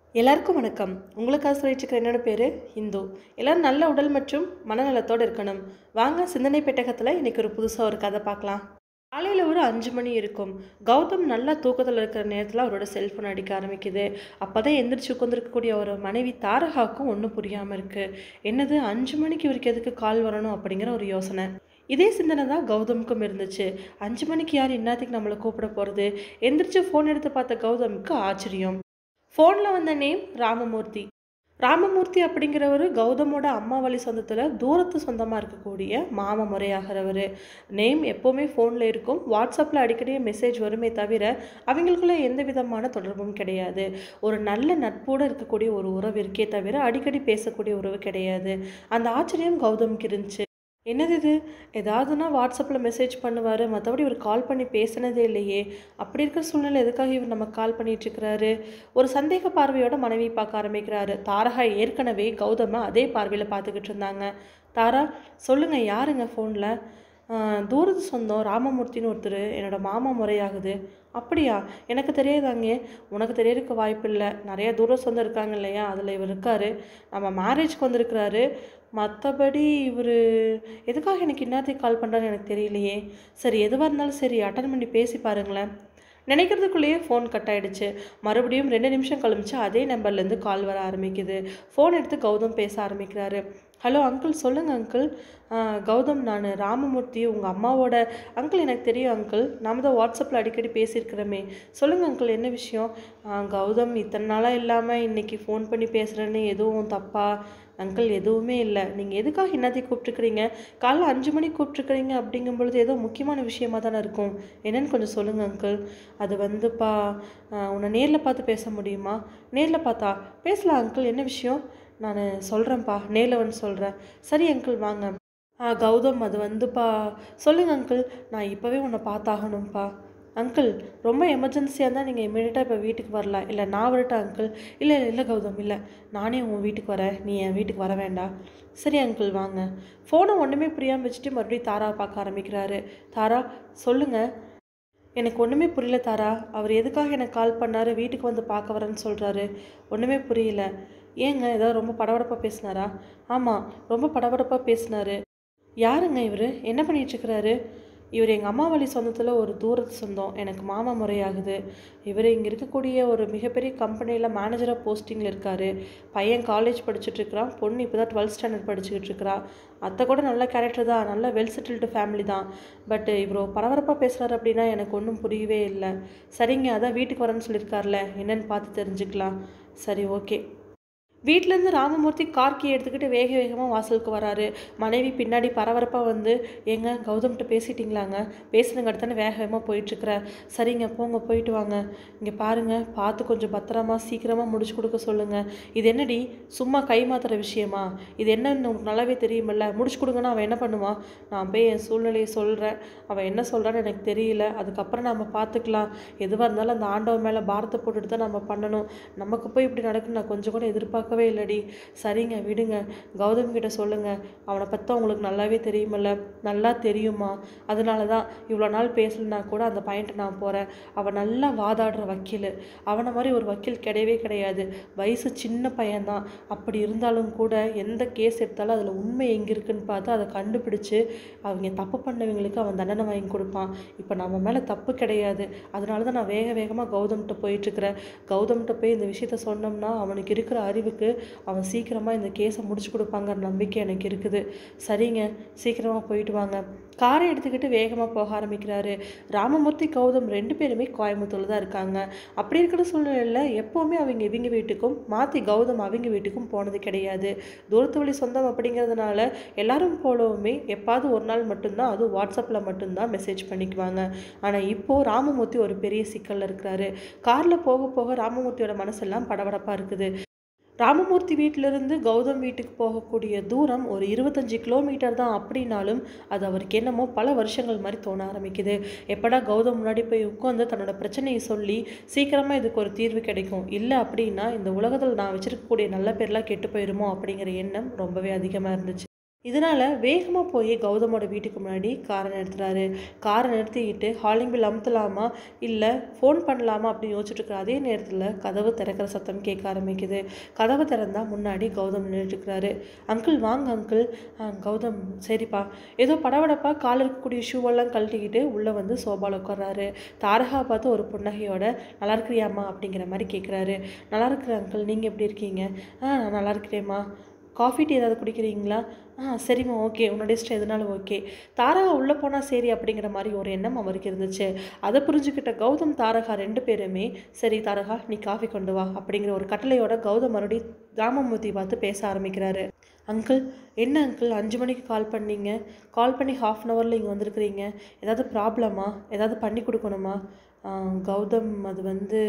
எல்லாருக்கும் வணக்கம் உங்களுக்காக சொல்லிட்டு என்னோட பேர் இந்து எல்லாரும் நல்ல உடல் மற்றும் மனநலத்தோடு இருக்கணும் வாங்க சிந்தனை பெட்டகத்தில் இன்னைக்கு ஒரு புதுசாக ஒரு கதை பார்க்கலாம் காலையில் ஒரு அஞ்சு மணி இருக்கும் கௌதம் நல்லா தூக்கத்தில் இருக்கிற நேரத்தில் அவரோட செல்ஃபோன் அடிக்க ஆரம்பிக்குது அப்போ தான் எந்திரிச்சு உட்காந்துருக்கக்கூடிய ஒரு மனைவி தாரகாவுக்கும் ஒன்றும் புரியாமல் இருக்குது என்னது அஞ்சு மணிக்கு இவருக்கு எதுக்கு கால் வரணும் அப்படிங்கிற ஒரு யோசனை இதே சிந்தனை தான் கௌதமுக்கும் இருந்துச்சு அஞ்சு மணிக்கு யார் என்னத்துக்கு நம்மளை கூப்பிட போகிறது எந்திரிச்சு ஃபோன் எடுத்து பார்த்த கௌதமுக்கு ஆச்சரியம் ஃபோனில் வந்த நேம் ராமமூர்த்தி ராமமூர்த்தி அப்படிங்கிறவர் கௌதமோட அம்மா வழி சொந்தத்தில் தூரத்து சொந்தமாக இருக்கக்கூடிய மாமா முறையாகிறவர் நேம் எப்போவுமே ஃபோனில் இருக்கும் வாட்ஸ்அப்பில் அடிக்கடி மெசேஜ் வருமே தவிர அவங்களுக்குள்ள எந்த விதமான தொடர்பும் கிடையாது ஒரு நல்ல நட்போடு இருக்கக்கூடிய ஒரு உறவு இருக்கே தவிர அடிக்கடி பேசக்கூடிய உறவு கிடையாது அந்த ஆச்சரியம் கௌதமுக்கு இருந்துச்சு என்னது இது ஏதாவதுனா வாட்ஸ்அப்பில் மெசேஜ் பண்ணுவார் மற்றபடி இவர் கால் பண்ணி பேசினதே இல்லையே அப்படி இருக்கிற சூழ்நிலை எதுக்காக இவர் நமக்கு கால் பண்ணிகிட்ருக்கிறாரு ஒரு சந்தேக பார்வையோட மனைவி பார்க்க ஆரம்பிக்கிறாரு தாரகா ஏற்கனவே கௌதமை அதே பார்வையில் பார்த்துக்கிட்டு இருந்தாங்க தாரா சொல்லுங்கள் யாருங்க ஃபோனில் தூரத்து சொந்தம் ராமமூர்த்தின்னு ஒருத்தர் என்னோடய மாமா முறையாகுது அப்படியா எனக்கு தெரியாதாங்க உனக்கு தெரியறதுக்கு வாய்ப்பு இல்லை நிறைய தூர சொந்தம் இருக்காங்க இல்லையா அதில் இவர் இருக்கார் நம்ம மேரேஜ்க்கு வந்திருக்கிறாரு மற்றபடி இவர் எதுக்காக எனக்கு இன்னத்துக்கு கால் பண்ணுறான்னு எனக்கு தெரியலையே சரி எதுவாக இருந்தாலும் சரி அட்டன் பண்ணி பேசி பாருங்களேன் நினைக்கிறதுக்குள்ளேயே ஃபோன் கட் ஆகிடுச்சு மறுபடியும் ரெண்டு நிமிஷம் கழிச்சு அதே நம்பர்லேருந்து கால் வர ஆரம்பிக்குது ஃபோன் எடுத்து கௌதம் பேச ஆரம்பிக்கிறாரு ஹலோ அங்கிள் சொல்லுங்கள் அங்கிள் கௌதம் நான் ராமமூர்த்தி உங்கள் அம்மாவோட அங்கிள் எனக்கு தெரியும் அங்கிள் நாம தான் வாட்ஸ்அப்பில் அடிக்கடி பேசியிருக்கிறோமே சொல்லுங்கள் அங்கிள் என்ன விஷயம் கௌதம் இத்தனை நாளாக இல்லாமல் இன்றைக்கி ஃபோன் பண்ணி பேசுகிறேன்னு எதுவும் தப்பா அங்கிள் எதுவுமே இல்லை நீங்கள் எதுக்காக என்னத்தையும் கூப்பிட்டுருக்குறீங்க காலைல அஞ்சு மணிக்கு கூப்பிட்ருக்குறீங்க அப்படிங்கும் பொழுது ஏதோ முக்கியமான விஷயமா தானே இருக்கும் என்னன்னு கொஞ்சம் சொல்லுங்கள் அங்கிள் அது வந்துப்பா உன்னை நேரில் பார்த்து பேச முடியுமா நேரில் பார்த்தா பேசலாம் அங்கிள் என்ன விஷயம் நான் சொல்கிறேன்ப்பா நேரில் வந்து சொல்கிறேன் சரி அங்கிள் வாங்க ஆ கௌதம் அது வந்துப்பா சொல்லுங்கள் அங்கிள் நான் இப்போவே உன்னை பார்த்தாகணும்ப்பா அங்கிள் ரொம்ப எமர்ஜென்சியாக இருந்தால் நீங்கள் இமீடியட்டாக இப்போ வீட்டுக்கு வரலாம் இல்லை நான் வரட்டா அங்கிள் இல்லை இல்லை இல்லை கௌதம் இல்லை நானே உன் வீட்டுக்கு வரேன் நீ என் வீட்டுக்கு வர வேண்டாம் சரி அங்கிள் வாங்க ஃபோனை ஒன்றுமே புரியாமல் வச்சுட்டு மறுபடியும் தாரா பார்க்க ஆரம்பிக்கிறாரு தாரா சொல்லுங்கள் எனக்கு ஒன்றுமே புரியல தாரா அவர் எதுக்காக எனக்கு கால் பண்ணார் வீட்டுக்கு வந்து பார்க்க வரேன்னு சொல்கிறாரு ஒன்றுமே புரியல ஏங்க ஏதாவது ரொம்ப படபடப்பாக பேசினாரா ஆமாம் ரொம்ப படபடப்பாக பேசினாரு யாருங்க இவர் என்ன பண்ணிகிட்ருக்கிறாரு இவர் எங்கள் அம்மா வழி சொந்தத்தில் ஒரு தூரத்து சொந்தம் எனக்கு மாமா முறையாகுது இவர் இங்கே இருக்கக்கூடிய ஒரு மிகப்பெரிய கம்பெனியில் மேனேஜராக போஸ்டிங்கில் இருக்கார் பையன் காலேஜ் படிச்சுட்ருக்கிறான் பொண்ணு இப்போ தான் டுவெல்த் ஸ்டாண்டர்ட் படிச்சுக்கிட்டு இருக்கிறா அத்தை கூட நல்ல கேரக்டர் தான் நல்ல வெல் செட்டில்டு ஃபேமிலி தான் பட் இவர் பரபரப்பாக பேசுகிறாரு அப்படின்னா எனக்கு ஒன்றும் புரியவே இல்லை சரிங்க அதான் வீட்டுக்கு வரேன்னு சொல்லியிருக்கார்ல என்னென்னு பார்த்து தெரிஞ்சுக்கலாம் சரி ஓகே வீட்டிலேருந்து ராமமூர்த்தி கார் கீ எடுத்துக்கிட்டு வேக வேகமாக வாசலுக்கு வராரு மனைவி பின்னாடி பரபரப்பாக வந்து ஏங்க கௌதம்கிட்ட பேசிட்டிங்களாங்க பேசுனங்க அடுத்தானே வேக வேகமாக போயிட்டுருக்குற சரிங்க போங்க போயிட்டு வாங்க இங்கே பாருங்கள் பார்த்து கொஞ்சம் பத்திரமா சீக்கிரமாக முடிச்சு கொடுக்க சொல்லுங்கள் இது என்னடி சும்மா கை மாத்துற விஷயமா இது என்னன்னு உனக்கு நல்லாவே தெரியுமில்ல முடிச்சு கொடுங்கன்னா அவன் என்ன பண்ணுவான் நான் போய் என் சூழ்நிலையை சொல்கிறேன் அவன் என்ன சொல்கிறான்னு எனக்கு தெரியல அதுக்கப்புறம் நம்ம பார்த்துக்கலாம் எதுவாக இருந்தாலும் அந்த ஆண்டவன் மேலே பாரத்தை போட்டுட்டு தான் நம்ம பண்ணணும் நமக்கு போய் இப்படி நடக்குன்னு நான் கொஞ்சம் கூட எதிர்பார்க்க பார்க்கவே இல்லடி சரிங்க விடுங்க கௌதம் கிட்ட சொல்லுங்கள் அவனை பற்றி உங்களுக்கு நல்லாவே தெரியுமில்ல நல்லா தெரியுமா அதனால தான் இவ்வளோ நாள் பேசலனா கூட அந்த பையன்ட்ட நான் போகிறேன் அவன் நல்லா வாதாடுற வக்கீல் அவனை மாதிரி ஒரு வக்கீல் கிடையவே கிடையாது வயசு சின்ன பையன்தான் அப்படி இருந்தாலும் கூட எந்த கேஸ் எடுத்தாலும் அதில் உண்மை எங்கே இருக்குன்னு பார்த்து அதை கண்டுபிடிச்சு அவங்க தப்பு பண்ணவங்களுக்கு அவன் தண்டனை வாங்கி கொடுப்பான் இப்போ நம்ம மேலே தப்பு கிடையாது அதனால தான் நான் வேக வேகமாக கௌதம்கிட்ட போயிட்டுருக்கிறேன் கௌதம்கிட்ட போய் இந்த விஷயத்த சொன்னோம்னா அவனுக்கு இருக்கிற அறிவுக்கு அவன் சீக்கிரமாக இந்த கேஸை முடிச்சு கொடுப்பாங்கிற நம்பிக்கை எனக்கு இருக்குது சரிங்க சீக்கிரமாக போயிட்டு வாங்க காரை எடுத்துக்கிட்டு வேகமாக போக ஆரம்பிக்கிறாரு ராமமூர்த்தி கௌதம் ரெண்டு பேருமே கோயம்புத்தூரில் தான் இருக்காங்க அப்படி இருக்கிற சூழ்நிலையில் எப்போவுமே அவங்க இவங்க வீட்டுக்கும் மாற்றி கௌதம் அவங்க வீட்டுக்கும் போனது கிடையாது தூரத்து வழி சொந்தம் அப்படிங்கிறதுனால எல்லாரும் போலவுமே எப்பாவது ஒரு நாள் மட்டும்தான் அதுவும் வாட்ஸ்அப்பில் மட்டும்தான் மெசேஜ் பண்ணிக்குவாங்க ஆனால் இப்போது ராமமூர்த்தி ஒரு பெரிய சிக்கலில் இருக்கிறாரு காரில் போக போக ராமமூர்த்தியோட மனசெல்லாம் படபடப்பாக இருக்குது ராமமூர்த்தி வீட்டிலிருந்து கௌதம் வீட்டுக்கு போகக்கூடிய தூரம் ஒரு இருபத்தஞ்சி கிலோமீட்டர் தான் அப்படின்னாலும் அது அவருக்கு என்னமோ பல வருஷங்கள் மாதிரி தோண ஆரம்பிக்குது எப்படா கௌதம் முன்னாடி போய் உட்காந்து தன்னோட பிரச்சனையை சொல்லி சீக்கிரமாக இதுக்கு ஒரு தீர்வு கிடைக்கும் இல்லை அப்படின்னா இந்த உலகத்தில் நான் வச்சிருக்கக்கூடிய நல்ல பேர்லாம் கெட்டு போயிருமோ அப்படிங்கிற எண்ணம் ரொம்பவே அதிகமாக இருந்துச்சு இதனால் வேகமாக போய் கௌதமோட வீட்டுக்கு முன்னாடி காரை நிறுத்துறாரு காரை நிறுத்திக்கிட்டு ஹாலிங் பில் அமுத்தலாமா இல்லை ஃபோன் பண்ணலாமா அப்படின்னு யோசிச்சுட்டு இருக்கிற அதே நேரத்தில் கதவு திறக்கிற சத்தம் கேட்க ஆரம்பிக்குது கதவு திறந்தா முன்னாடி கௌதம் நின்றுட்டுருக்கிறாரு அங்கிள் வாங்க அங்கிள் "ஆ, கௌதம் சரிப்பா ஏதோ படபடப்பாக காலில் இருக்கக்கூடிய ஷூவெல்லாம் கழட்டிக்கிட்டு உள்ளே வந்து சோபாவில் உட்கார்றாரு தாரகா பார்த்து ஒரு புன்னகையோட நல்லா இருக்கிறியாம்மா அப்படிங்கிற மாதிரி கேட்குறாரு நல்லா இருக்கிற அங்கிள் நீங்கள் எப்படி இருக்கீங்க ஆ நான் நல்லா இருக்கிறேம்மா காஃபி டீ ஏதாவது குடிக்கிறீங்களா ஆ சரிம்மா ஓகே உன்னோட இஷ்டம் எதுனாலும் ஓகே தாரகா உள்ளே போனால் சரி அப்படிங்கிற மாதிரி ஒரு எண்ணம் அவருக்கு இருந்துச்சு அதை புரிஞ்சுக்கிட்ட கௌதம் தாரகா ரெண்டு பேருமே சரி தாரகா நீ காஃபி கொண்டு வா அப்படிங்கிற ஒரு கட்டளையோட கௌதம் மறுபடியும் ராமமூர்த்தி பார்த்து பேச ஆரம்பிக்கிறாரு அங்கிள் என்ன அங்கிள் அஞ்சு மணிக்கு கால் பண்ணீங்க கால் பண்ணி ஹாஃப் அன் ஹவரில் இங்கே வந்திருக்கிறீங்க ஏதாவது ப்ராப்ளமா ஏதாவது பண்ணி கொடுக்கணுமா ஆ, கௌதம் அது வந்து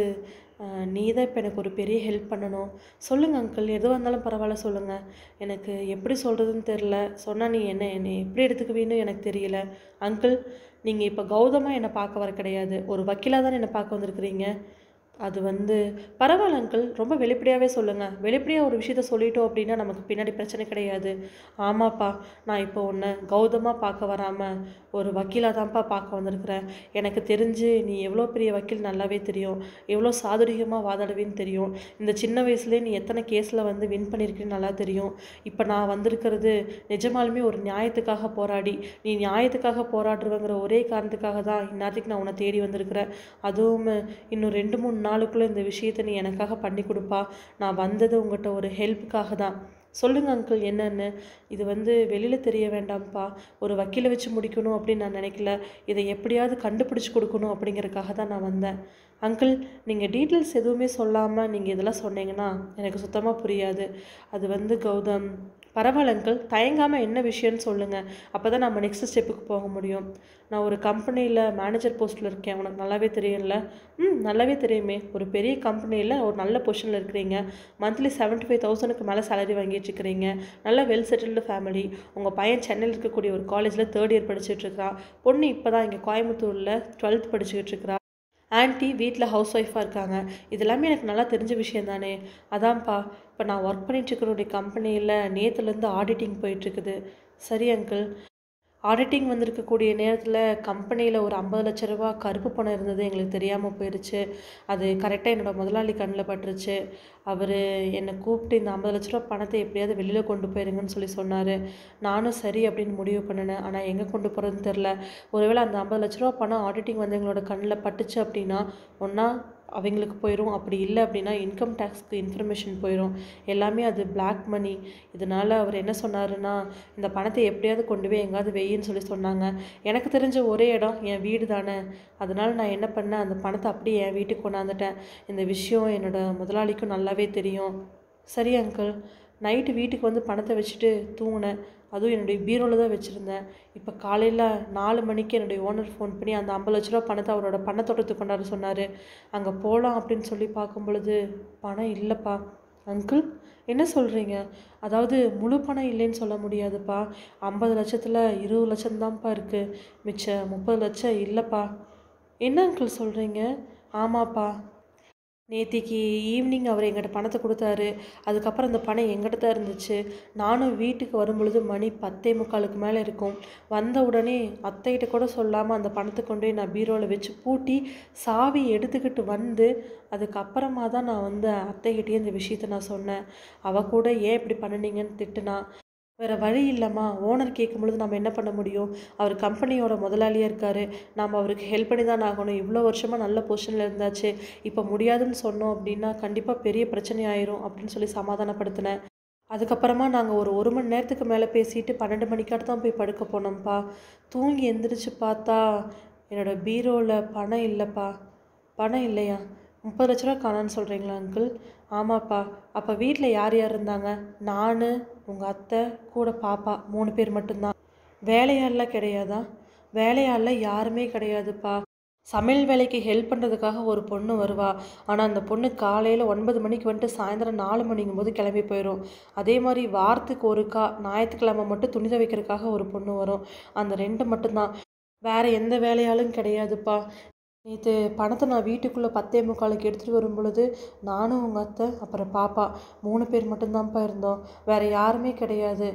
நீ தான் இப்போ எனக்கு ஒரு பெரிய ஹெல்ப் பண்ணணும் சொல்லுங்கள் அங்கிள் எதுவாக இருந்தாலும் பரவாயில்ல சொல்லுங்கள் எனக்கு எப்படி சொல்கிறதுன்னு தெரில சொன்னால் நீ என்ன என்னை எப்படி எடுத்துக்குவீன்னு எனக்கு தெரியல அங்கிள் நீங்கள் இப்போ கௌதமாக என்னை பார்க்க வர கிடையாது ஒரு வக்கீலாக தானே என்னை பார்க்க வந்திருக்கிறீங்க அது வந்து பரவாயில்ல அங்கிள் ரொம்ப வெளிப்படையாகவே சொல்லுங்கள் வெளிப்படையாக ஒரு விஷயத்த சொல்லிட்டோம் அப்படின்னா நமக்கு பின்னாடி பிரச்சனை கிடையாது ஆமாப்பா நான் இப்போ உன்னை கௌதமாக பார்க்க வராமல் ஒரு வக்கீலாக தான்ப்பா பார்க்க வந்திருக்கிறேன் எனக்கு தெரிஞ்சு நீ எவ்வளோ பெரிய வக்கீல் நல்லாவே தெரியும் எவ்வளோ சாதுரியமாக வாதாடுவேன்னு தெரியும் இந்த சின்ன வயசுலேயே நீ எத்தனை கேஸில் வந்து வின் பண்ணியிருக்கேன்னு நல்லா தெரியும் இப்போ நான் வந்திருக்கிறது நிஜமாலுமே ஒரு நியாயத்துக்காக போராடி நீ நியாயத்துக்காக போராடுறவங்கிற ஒரே காரணத்துக்காக தான் இந்நேரத்துக்கு நான் உன்னை தேடி வந்திருக்கிறேன் அதுவும் இன்னும் ரெண்டு மூணு நாளுக்குள்ளே இந்த விஷயத்தை நீ எனக்காக பண்ணி கொடுப்பா நான் வந்தது உங்கள்கிட்ட ஒரு ஹெல்ப்புக்காக தான் சொல்லுங்க அங்கிள் என்னன்னு இது வந்து வெளியில் தெரிய வேண்டாம்ப்பா ஒரு வக்கீலை வச்சு முடிக்கணும் அப்படின்னு நான் நினைக்கல இதை எப்படியாவது கண்டுபிடிச்சு கொடுக்கணும் அப்படிங்கறதுக்காக தான் நான் வந்தேன் அங்கிள் நீங்கள் டீட்டெயில்ஸ் எதுவுமே சொல்லாமல் நீங்கள் இதெல்லாம் சொன்னீங்கன்னா எனக்கு சுத்தமாக புரியாது அது வந்து கௌதம் பரவாயில்ல அங்கிள் தயங்காமல் என்ன விஷயம்னு சொல்லுங்கள் அப்போ தான் நம்ம நெக்ஸ்ட் ஸ்டெப்புக்கு போக முடியும் நான் ஒரு கம்பெனியில் மேனேஜர் போஸ்ட்டில் இருக்கேன் உனக்கு நல்லாவே தெரியும்ல ம் நல்லாவே தெரியுமே ஒரு பெரிய கம்பெனியில் ஒரு நல்ல பொசிஷனில் இருக்கிறீங்க மந்த்லி செவன்ட்டி ஃபைவ் தௌசண்ட்க்கு மேலே சேலரி வாங்கிட்டு இருக்கிறீங்க நல்ல வெல் செட்டில்டு ஃபேமிலி உங்கள் பையன் சென்னையில் இருக்கக்கூடிய ஒரு காலேஜில் தேர்ட் இயர் படிச்சுட்டு இருக்கிறான் பொண்ணு இப்போ தான் இங்கே கோயம்புத்தூரில் டுவெல்த் படிச்சுக்கிட்டு இருக்கிறா ஆன்ட்டி வீட்டில் ஹவுஸ் ஒய்ஃபாக இருக்காங்க இது எல்லாமே எனக்கு நல்லா தெரிஞ்ச விஷயம் தானே அதான்ப்பா இப்போ நான் ஒர்க் பண்ணிட்டு இருக்கிற கம்பெனியில் நேற்றுலேருந்து ஆடிட்டிங் போயிட்டுருக்குது சரி அங்கிள் ஆடிட்டிங் வந்திருக்கக்கூடிய நேரத்தில் கம்பெனியில் ஒரு ஐம்பது லட்ச ரூபா கருப்பு பணம் இருந்தது எங்களுக்கு தெரியாமல் போயிடுச்சு அது கரெக்டாக என்னோட முதலாளி கண்ணில் பட்டுருச்சு அவர் என்னை கூப்பிட்டு இந்த ஐம்பது லட்ச ரூபா பணத்தை எப்படியாவது வெளியில் கொண்டு போயிருங்கன்னு சொல்லி சொன்னார் நானும் சரி அப்படின்னு முடிவு பண்ணினேன் ஆனால் எங்கே கொண்டு போகிறதுன்னு தெரில ஒருவேளை அந்த ஐம்பது லட்ச ரூபா பணம் ஆடிட்டிங் வந்து எங்களோட கண்ணில் பட்டுச்சு அப்படின்னா ஒன்றா அவங்களுக்கு போயிடும் அப்படி இல்லை அப்படின்னா இன்கம் டேக்ஸ்க்கு இன்ஃபர்மேஷன் போயிடும் எல்லாமே அது பிளாக் மணி இதனால் அவர் என்ன சொன்னாருன்னா இந்த பணத்தை எப்படியாவது கொண்டு போய் எங்கேயாவது வெயின்னு சொல்லி சொன்னாங்க எனக்கு தெரிஞ்ச ஒரே இடம் என் வீடு தானே அதனால் நான் என்ன பண்ணேன் அந்த பணத்தை அப்படியே என் வீட்டுக்கு கொண்டாந்துட்டேன் இந்த விஷயம் என்னோட முதலாளிக்கும் நல்லாவே தெரியும் சரி அங்கிள் நைட்டு வீட்டுக்கு வந்து பணத்தை வச்சுட்டு தூங்கினேன் அதுவும் என்னுடைய பீரோவில் தான் வச்சுருந்தேன் இப்போ காலையில் நாலு மணிக்கு என்னுடைய ஓனர் ஃபோன் பண்ணி அந்த ஐம்பது லட்ச ரூபா பணத்தை அவரோட பணத்தோட்டத்துக்கு கொண்டாட சொன்னார் அங்கே போகலாம் அப்படின்னு சொல்லி பார்க்கும் பொழுது பணம் இல்லைப்பா அங்கிள் என்ன சொல்கிறீங்க அதாவது முழு பணம் இல்லைன்னு சொல்ல முடியாதுப்பா ஐம்பது லட்சத்தில் இருபது லட்சம்தான்ப்பா இருக்குது மிச்சம் முப்பது லட்சம் இல்லைப்பா என்ன அங்கிள் சொல்கிறீங்க ஆமாப்பா நேத்திக்கு ஈவினிங் அவர் எங்கிட்ட பணத்தை கொடுத்தாரு அதுக்கப்புறம் அந்த பணம் எங்கிட்ட தான் இருந்துச்சு நானும் வீட்டுக்கு வரும்பொழுது மணி பத்தே முக்காலுக்கு மேலே இருக்கும் வந்த உடனே அத்தைகிட்ட கூட சொல்லாமல் அந்த பணத்தை கொண்டு போய் நான் பீரோவில் வச்சு பூட்டி சாவி எடுத்துக்கிட்டு வந்து அதுக்கப்புறமா தான் நான் வந்து அத்தைகிட்டயே இந்த விஷயத்த நான் சொன்னேன் அவ கூட ஏன் இப்படி பண்ணுனீங்கன்னு திட்டுனா வேறு வழி இல்லைம்மா ஓனர் கேட்கும் பொழுது நம்ம என்ன பண்ண முடியும் அவர் கம்பெனியோட முதலாளியாக இருக்கார் நாம் அவருக்கு ஹெல்ப் பண்ணி தான் ஆகணும் இவ்வளோ வருஷமாக நல்ல பொசிஷனில் இருந்தாச்சு இப்போ முடியாதுன்னு சொன்னோம் அப்படின்னா கண்டிப்பாக பெரிய பிரச்சனை ஆயிரும் அப்படின்னு சொல்லி சமாதானப்படுத்தினேன் அதுக்கப்புறமா நாங்கள் ஒரு ஒரு மணி நேரத்துக்கு மேலே பேசிட்டு பன்னெண்டு மணிக்காட்டு தான் போய் படுக்க போனோம்ப்பா தூங்கி எந்திரிச்சு பார்த்தா என்னோட பீரோவில் பணம் இல்லைப்பா பணம் இல்லையா முப்பது லட்ச ரூபா காணான்னு சொல்கிறீங்களா அங்கிள் ஆமாப்பா அப்போ வீட்டில் யார் யார் இருந்தாங்க நான் உங்கள் அத்தை கூட பாப்பா மூணு பேர் மட்டும்தான் வேலையாள்லாம் கிடையாதா வேலையாளில் யாருமே கிடையாதுப்பா சமையல் வேலைக்கு ஹெல்ப் பண்ணுறதுக்காக ஒரு பொண்ணு வருவா ஆனால் அந்த பொண்ணு காலையில் ஒன்பது மணிக்கு வந்துட்டு சாயந்தரம் நாலு மணிங்கும் போது கிளம்பி போயிடும் அதே மாதிரி வாரத்துக்கு ஒருக்கா ஞாயிற்றுக்கிழமை மட்டும் துணி துவைக்கிறதுக்காக ஒரு பொண்ணு வரும் அந்த ரெண்டு மட்டும்தான் வேற எந்த வேலையாலும் கிடையாதுப்பா நேற்று பணத்தை நான் வீட்டுக்குள்ளே பத்தே முக்காலுக்கு எடுத்துகிட்டு வரும் பொழுது நானும் உங்கள் அத்தை அப்புறம் பாப்பா மூணு பேர் மட்டும்தான்ப்பா இருந்தோம் வேறு யாருமே கிடையாது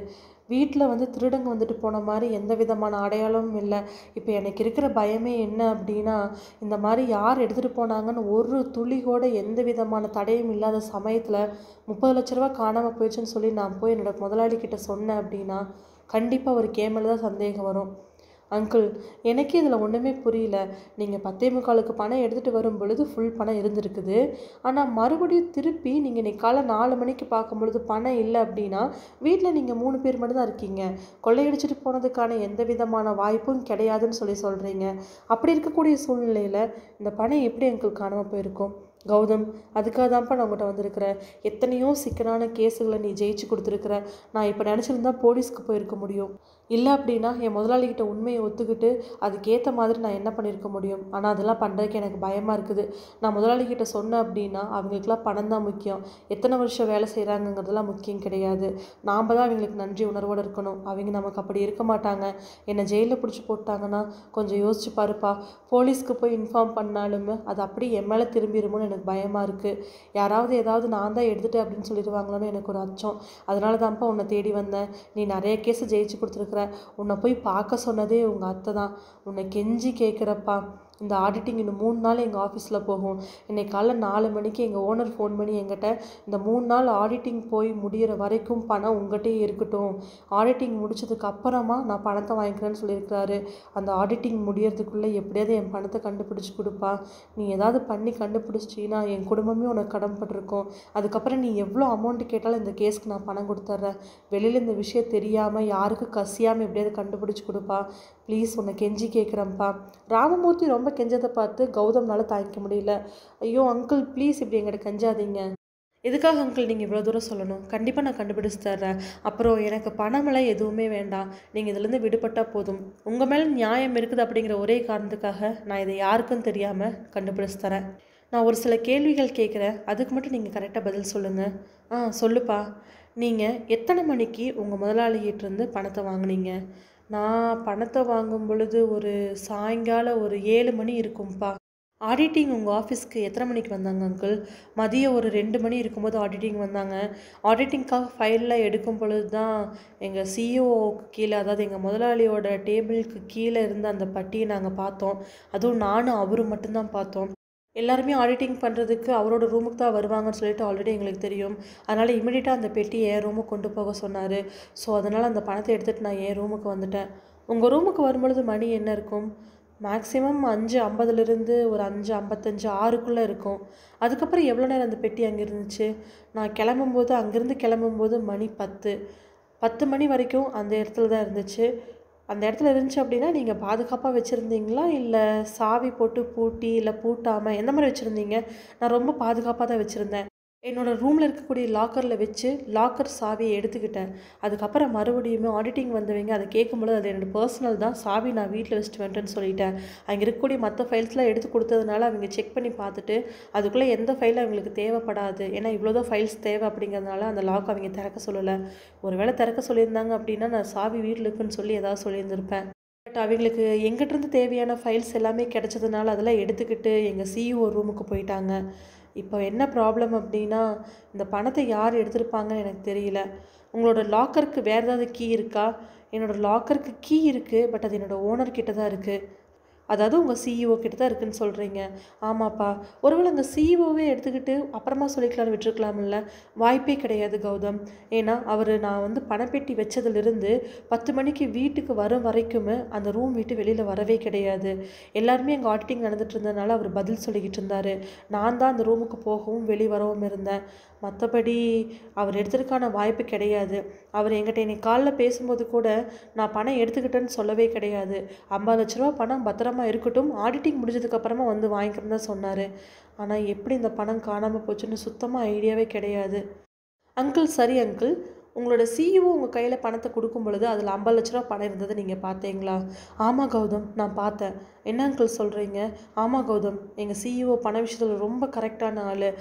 வீட்டில் வந்து திருடங்க வந்துட்டு போன மாதிரி எந்த விதமான அடையாளமும் இல்லை இப்போ எனக்கு இருக்கிற பயமே என்ன அப்படின்னா இந்த மாதிரி யார் எடுத்துகிட்டு போனாங்கன்னு ஒரு துளி கூட எந்த விதமான தடையும் இல்லாத சமயத்தில் முப்பது லட்ச ரூபா காணாமல் போயிடுச்சுன்னு சொல்லி நான் போய் என்னோட முதலாளி கிட்ட சொன்னேன் அப்படின்னா கண்டிப்பாக அவருக்கு என் மேலே தான் சந்தேகம் வரும் அங்கிள் எனக்கே இதில் ஒன்றுமே புரியல நீங்கள் பத்தே முக்காலுக்கு பணம் எடுத்துகிட்டு வரும் பொழுது ஃபுல் பணம் இருந்திருக்குது ஆனால் மறுபடியும் திருப்பி நீங்கள் இன்னைக்கு காலை நாலு மணிக்கு பார்க்கும் பொழுது பணம் இல்லை அப்படின்னா வீட்டில் நீங்கள் மூணு பேர் மட்டும் தான் இருக்கீங்க கொள்ளையடிச்சிட்டு போனதுக்கான எந்த விதமான வாய்ப்பும் கிடையாதுன்னு சொல்லி சொல்கிறீங்க அப்படி இருக்கக்கூடிய சூழ்நிலையில் இந்த பணம் எப்படி அங்கிள் காணாமல் போயிருக்கும் கௌதம் அதுக்காக தான்ப்பா நான் உங்கள்கிட்ட வந்திருக்கிறேன் எத்தனையோ சிக்கலான கேஸுகளை நீ ஜெயிச்சு கொடுத்துருக்குற நான் இப்போ நினச்சிருந்தா போலீஸ்க்கு போயிருக்க முடியும் இல்லை அப்படின்னா என் முதலாளிகிட்ட உண்மையை ஒத்துக்கிட்டு அதுக்கேற்ற மாதிரி நான் என்ன பண்ணியிருக்க முடியும் ஆனால் அதெல்லாம் பண்ணுறதுக்கு எனக்கு பயமாக இருக்குது நான் முதலாளிகிட்ட சொன்னேன் அப்படின்னா அவங்களுக்குலாம் பணம் தான் முக்கியம் எத்தனை வருஷம் வேலை செய்கிறாங்கங்கிறதுலாம் முக்கியம் கிடையாது நாம் தான் அவங்களுக்கு நன்றி உணர்வோடு இருக்கணும் அவங்க நமக்கு அப்படி இருக்க மாட்டாங்க என்னை ஜெயிலில் பிடிச்சி போட்டாங்கன்னா கொஞ்சம் யோசிச்சு பாருப்பா போலீஸ்க்கு போய் இன்ஃபார்ம் பண்ணாலுமே அது அப்படி என் மேலே திரும்பிடுமோன்னு எனக்கு பயமாக இருக்குது யாராவது ஏதாவது நான் தான் எடுத்துட்டேன் அப்படின்னு சொல்லிடுவாங்களோன்னு எனக்கு ஒரு அச்சம் அதனால தான்ப்பா உன்னை தேடி வந்தேன் நீ நிறைய கேஸை ஜெயிச்சு கொடுத்துருக்குற உன்னை போய் பார்க்க சொன்னதே உங்கள் அத்தை தான் உன்னை கெஞ்சி கேட்குறப்பா இந்த ஆடிட்டிங் இன்னும் மூணு நாள் எங்கள் ஆஃபீஸில் போகும் இன்னைக்கு காலைல நாலு மணிக்கு எங்கள் ஓனர் ஃபோன் பண்ணி எங்கிட்ட இந்த மூணு நாள் ஆடிட்டிங் போய் முடியிற வரைக்கும் பணம் உங்கள்கிட்டயே இருக்கட்டும் ஆடிட்டிங் முடிச்சதுக்கு அப்புறமா நான் பணத்தை வாங்கிக்கிறேன்னு சொல்லியிருக்கிறாரு அந்த ஆடிட்டிங் முடியறதுக்குள்ளே எப்படியாவது என் பணத்தை கண்டுபிடிச்சி கொடுப்பா நீ ஏதாவது பண்ணி கண்டுபிடிச்சிட்டின்னா என் குடும்பமே உனக்கு கடன்பட்டிருக்கோம் அதுக்கப்புறம் நீ எவ்வளோ அமௌண்ட் கேட்டாலும் இந்த கேஸ்க்கு நான் பணம் கொடுத்துட்றேன் வெளியில் இந்த விஷயம் தெரியாமல் யாருக்கும் கசியாமல் எப்படியாவது கண்டுபிடிச்சி கொடுப்பா ப்ளீஸ் உன்னை கெஞ்சி கேட்குறேன்ப்பா ராமமூர்த்தி ரொம்ப கெஞ்சதை பார்த்து கௌதம்னால தாங்கிக்க முடியல ஐயோ அங்கிள் ப்ளீஸ் இப்படி எங்கிட்ட கெஞ்சாதீங்க எதுக்காக அங்கிள் நீங்கள் இவ்வளோ தூரம் சொல்லணும் கண்டிப்பாக நான் கண்டுபிடிச்சு தர்றேன் அப்புறம் எனக்கு பணமெல்லாம் எதுவுமே வேண்டாம் நீங்கள் இதுலேருந்து விடுபட்டால் போதும் உங்கள் மேலே நியாயம் இருக்குது அப்படிங்கிற ஒரே காரணத்துக்காக நான் இதை யாருக்கும் தெரியாமல் கண்டுபிடிச்சு தரேன் நான் ஒரு சில கேள்விகள் கேட்குறேன் அதுக்கு மட்டும் நீங்கள் கரெக்டாக பதில் சொல்லுங்கள் ஆ சொல்லுப்பா நீங்கள் எத்தனை மணிக்கு உங்கள் முதலாளிகிட்டேருந்து பணத்தை வாங்குனீங்க நான் பணத்தை வாங்கும் பொழுது ஒரு சாயங்காலம் ஒரு ஏழு மணி இருக்கும்ப்பா ஆடிட்டிங் உங்கள் ஆஃபீஸ்க்கு எத்தனை மணிக்கு வந்தாங்க அங்கிள் மதியம் ஒரு ரெண்டு மணி இருக்கும்போது ஆடிட்டிங் வந்தாங்க ஆடிட்டிங்க்காக ஃபைலில் எடுக்கும் பொழுது தான் எங்கள் சிஇஓக்கு கீழே அதாவது எங்கள் முதலாளியோட டேபிளுக்கு கீழே இருந்த அந்த பட்டியை நாங்கள் பார்த்தோம் அதுவும் நானும் அவரும் மட்டும்தான் பார்த்தோம் எல்லாருமே ஆடிட்டிங் பண்ணுறதுக்கு அவரோட ரூமுக்கு தான் வருவாங்கன்னு சொல்லிட்டு ஆல்ரெடி எங்களுக்கு தெரியும் அதனால் இமிடியட்டாக அந்த பெட்டி என் ரூமுக்கு கொண்டு போக சொன்னார் ஸோ அதனால் அந்த பணத்தை எடுத்துகிட்டு நான் என் ரூமுக்கு வந்துட்டேன் உங்கள் ரூமுக்கு வரும்பொழுது மணி என்ன இருக்கும் மேக்ஸிமம் அஞ்சு ஐம்பதுலேருந்து ஒரு அஞ்சு ஐம்பத்தஞ்சு ஆறுக்குள்ளே இருக்கும் அதுக்கப்புறம் எவ்வளோ நேரம் அந்த பெட்டி அங்கே இருந்துச்சு நான் கிளம்பும்போது அங்கேருந்து கிளம்பும்போது மணி பத்து பத்து மணி வரைக்கும் அந்த இடத்துல தான் இருந்துச்சு அந்த இடத்துல இருந்துச்சு அப்படின்னா நீங்கள் பாதுகாப்பாக வச்சுருந்தீங்களா இல்லை சாவி போட்டு பூட்டி இல்லை பூட்டாமல் எந்த மாதிரி வச்சுருந்தீங்க நான் ரொம்ப பாதுகாப்பாக தான் வச்சுருந்தேன் என்னோடய ரூமில் இருக்கக்கூடிய லாக்கரில் வச்சு லாக்கர் சாவியை எடுத்துக்கிட்டேன் அதுக்கப்புறம் மறுபடியுமே ஆடிட்டிங் வந்தவங்க அதை கேட்கும்போது அது என்னோடய பர்சனல் தான் சாவி நான் வீட்டில் வச்சுட்டு வந்துட்டேன்னு சொல்லிட்டேன் அங்கே இருக்கக்கூடிய மற்ற ஃபைல்ஸ்லாம் எடுத்து கொடுத்ததுனால அவங்க செக் பண்ணி பார்த்துட்டு அதுக்குள்ளே எந்த ஃபைலும் அவங்களுக்கு தேவைப்படாது ஏன்னா இவ்வளோ தான் ஃபைல்ஸ் தேவை அப்படிங்கிறதுனால அந்த லாக் அவங்க திறக்க சொல்லலை ஒருவேளை திறக்க சொல்லியிருந்தாங்க அப்படின்னா நான் சாவி வீட்டில் இருக்குன்னு சொல்லி ஏதாவது சொல்லியிருந்திருப்பேன் பட் அவங்களுக்கு எங்கிட்டேருந்து தேவையான ஃபைல்ஸ் எல்லாமே கிடைச்சதுனால அதெல்லாம் எடுத்துக்கிட்டு எங்கள் சிஇஓ ரூமுக்கு போயிட்டாங்க இப்போ என்ன ப்ராப்ளம் அப்படின்னா இந்த பணத்தை யார் எடுத்திருப்பாங்கன்னு எனக்கு தெரியல உங்களோட லாக்கருக்கு வேறு ஏதாவது கீ இருக்கா என்னோடய லாக்கருக்கு கீ இருக்குது பட் அது என்னோடய ஓனர் கிட்ட தான் இருக்குது அதாவது உங்கள் சிஇஓ கிட்ட தான் இருக்குன்னு சொல்கிறீங்க ஆமாப்பா ஒருவேளை உங்கள் சிஇஓவே எடுத்துக்கிட்டு அப்புறமா சொல்லிக்கலாம்னு விட்டுருக்கலாம்ல வாய்ப்பே கிடையாது கௌதம் ஏன்னா அவர் நான் வந்து பணப்பெட்டி வச்சதுலேருந்து பத்து மணிக்கு வீட்டுக்கு வரும் வரைக்குமே அந்த ரூம் விட்டு வெளியில் வரவே கிடையாது எல்லாருமே எங்கள் ஆடிட்டிங் நடந்துட்டு இருந்ததுனால அவர் பதில் சொல்லிக்கிட்டு இருந்தார் நான் தான் அந்த ரூமுக்கு போகவும் வெளியே வரவும் இருந்தேன் மற்றபடி அவர் எடுத்ததுக்கான வாய்ப்பு கிடையாது அவர் என்கிட்ட இன்னைக்கு காலைல பேசும்போது கூட நான் பணம் எடுத்துக்கிட்டேன்னு சொல்லவே கிடையாது ஐம்பது லட்ச ரூபா பணம் பத்திரமா இருக்கட்டும் ஆடிட்டிங் முடிஞ்சதுக்கப்புறமா வந்து வாங்கிக்கிறேன்னு தான் சொன்னார் ஆனால் எப்படி இந்த பணம் காணாமல் போச்சுன்னு சுத்தமாக ஐடியாவே கிடையாது அங்கிள் சரி அங்கிள் உங்களோட சிஇஓ உங்கள் கையில் பணத்தை கொடுக்கும் பொழுது அதில் ஐம்பது லட்ச ரூபா பணம் இருந்ததை நீங்கள் பார்த்தீங்களா ஆமாம் கௌதம் நான் பார்த்தேன் என்ன அங்கிள் சொல்கிறீங்க ஆமாம் கௌதம் எங்கள் சிஇஓ பண விஷயத்தில் ரொம்ப கரெக்டான ஆள்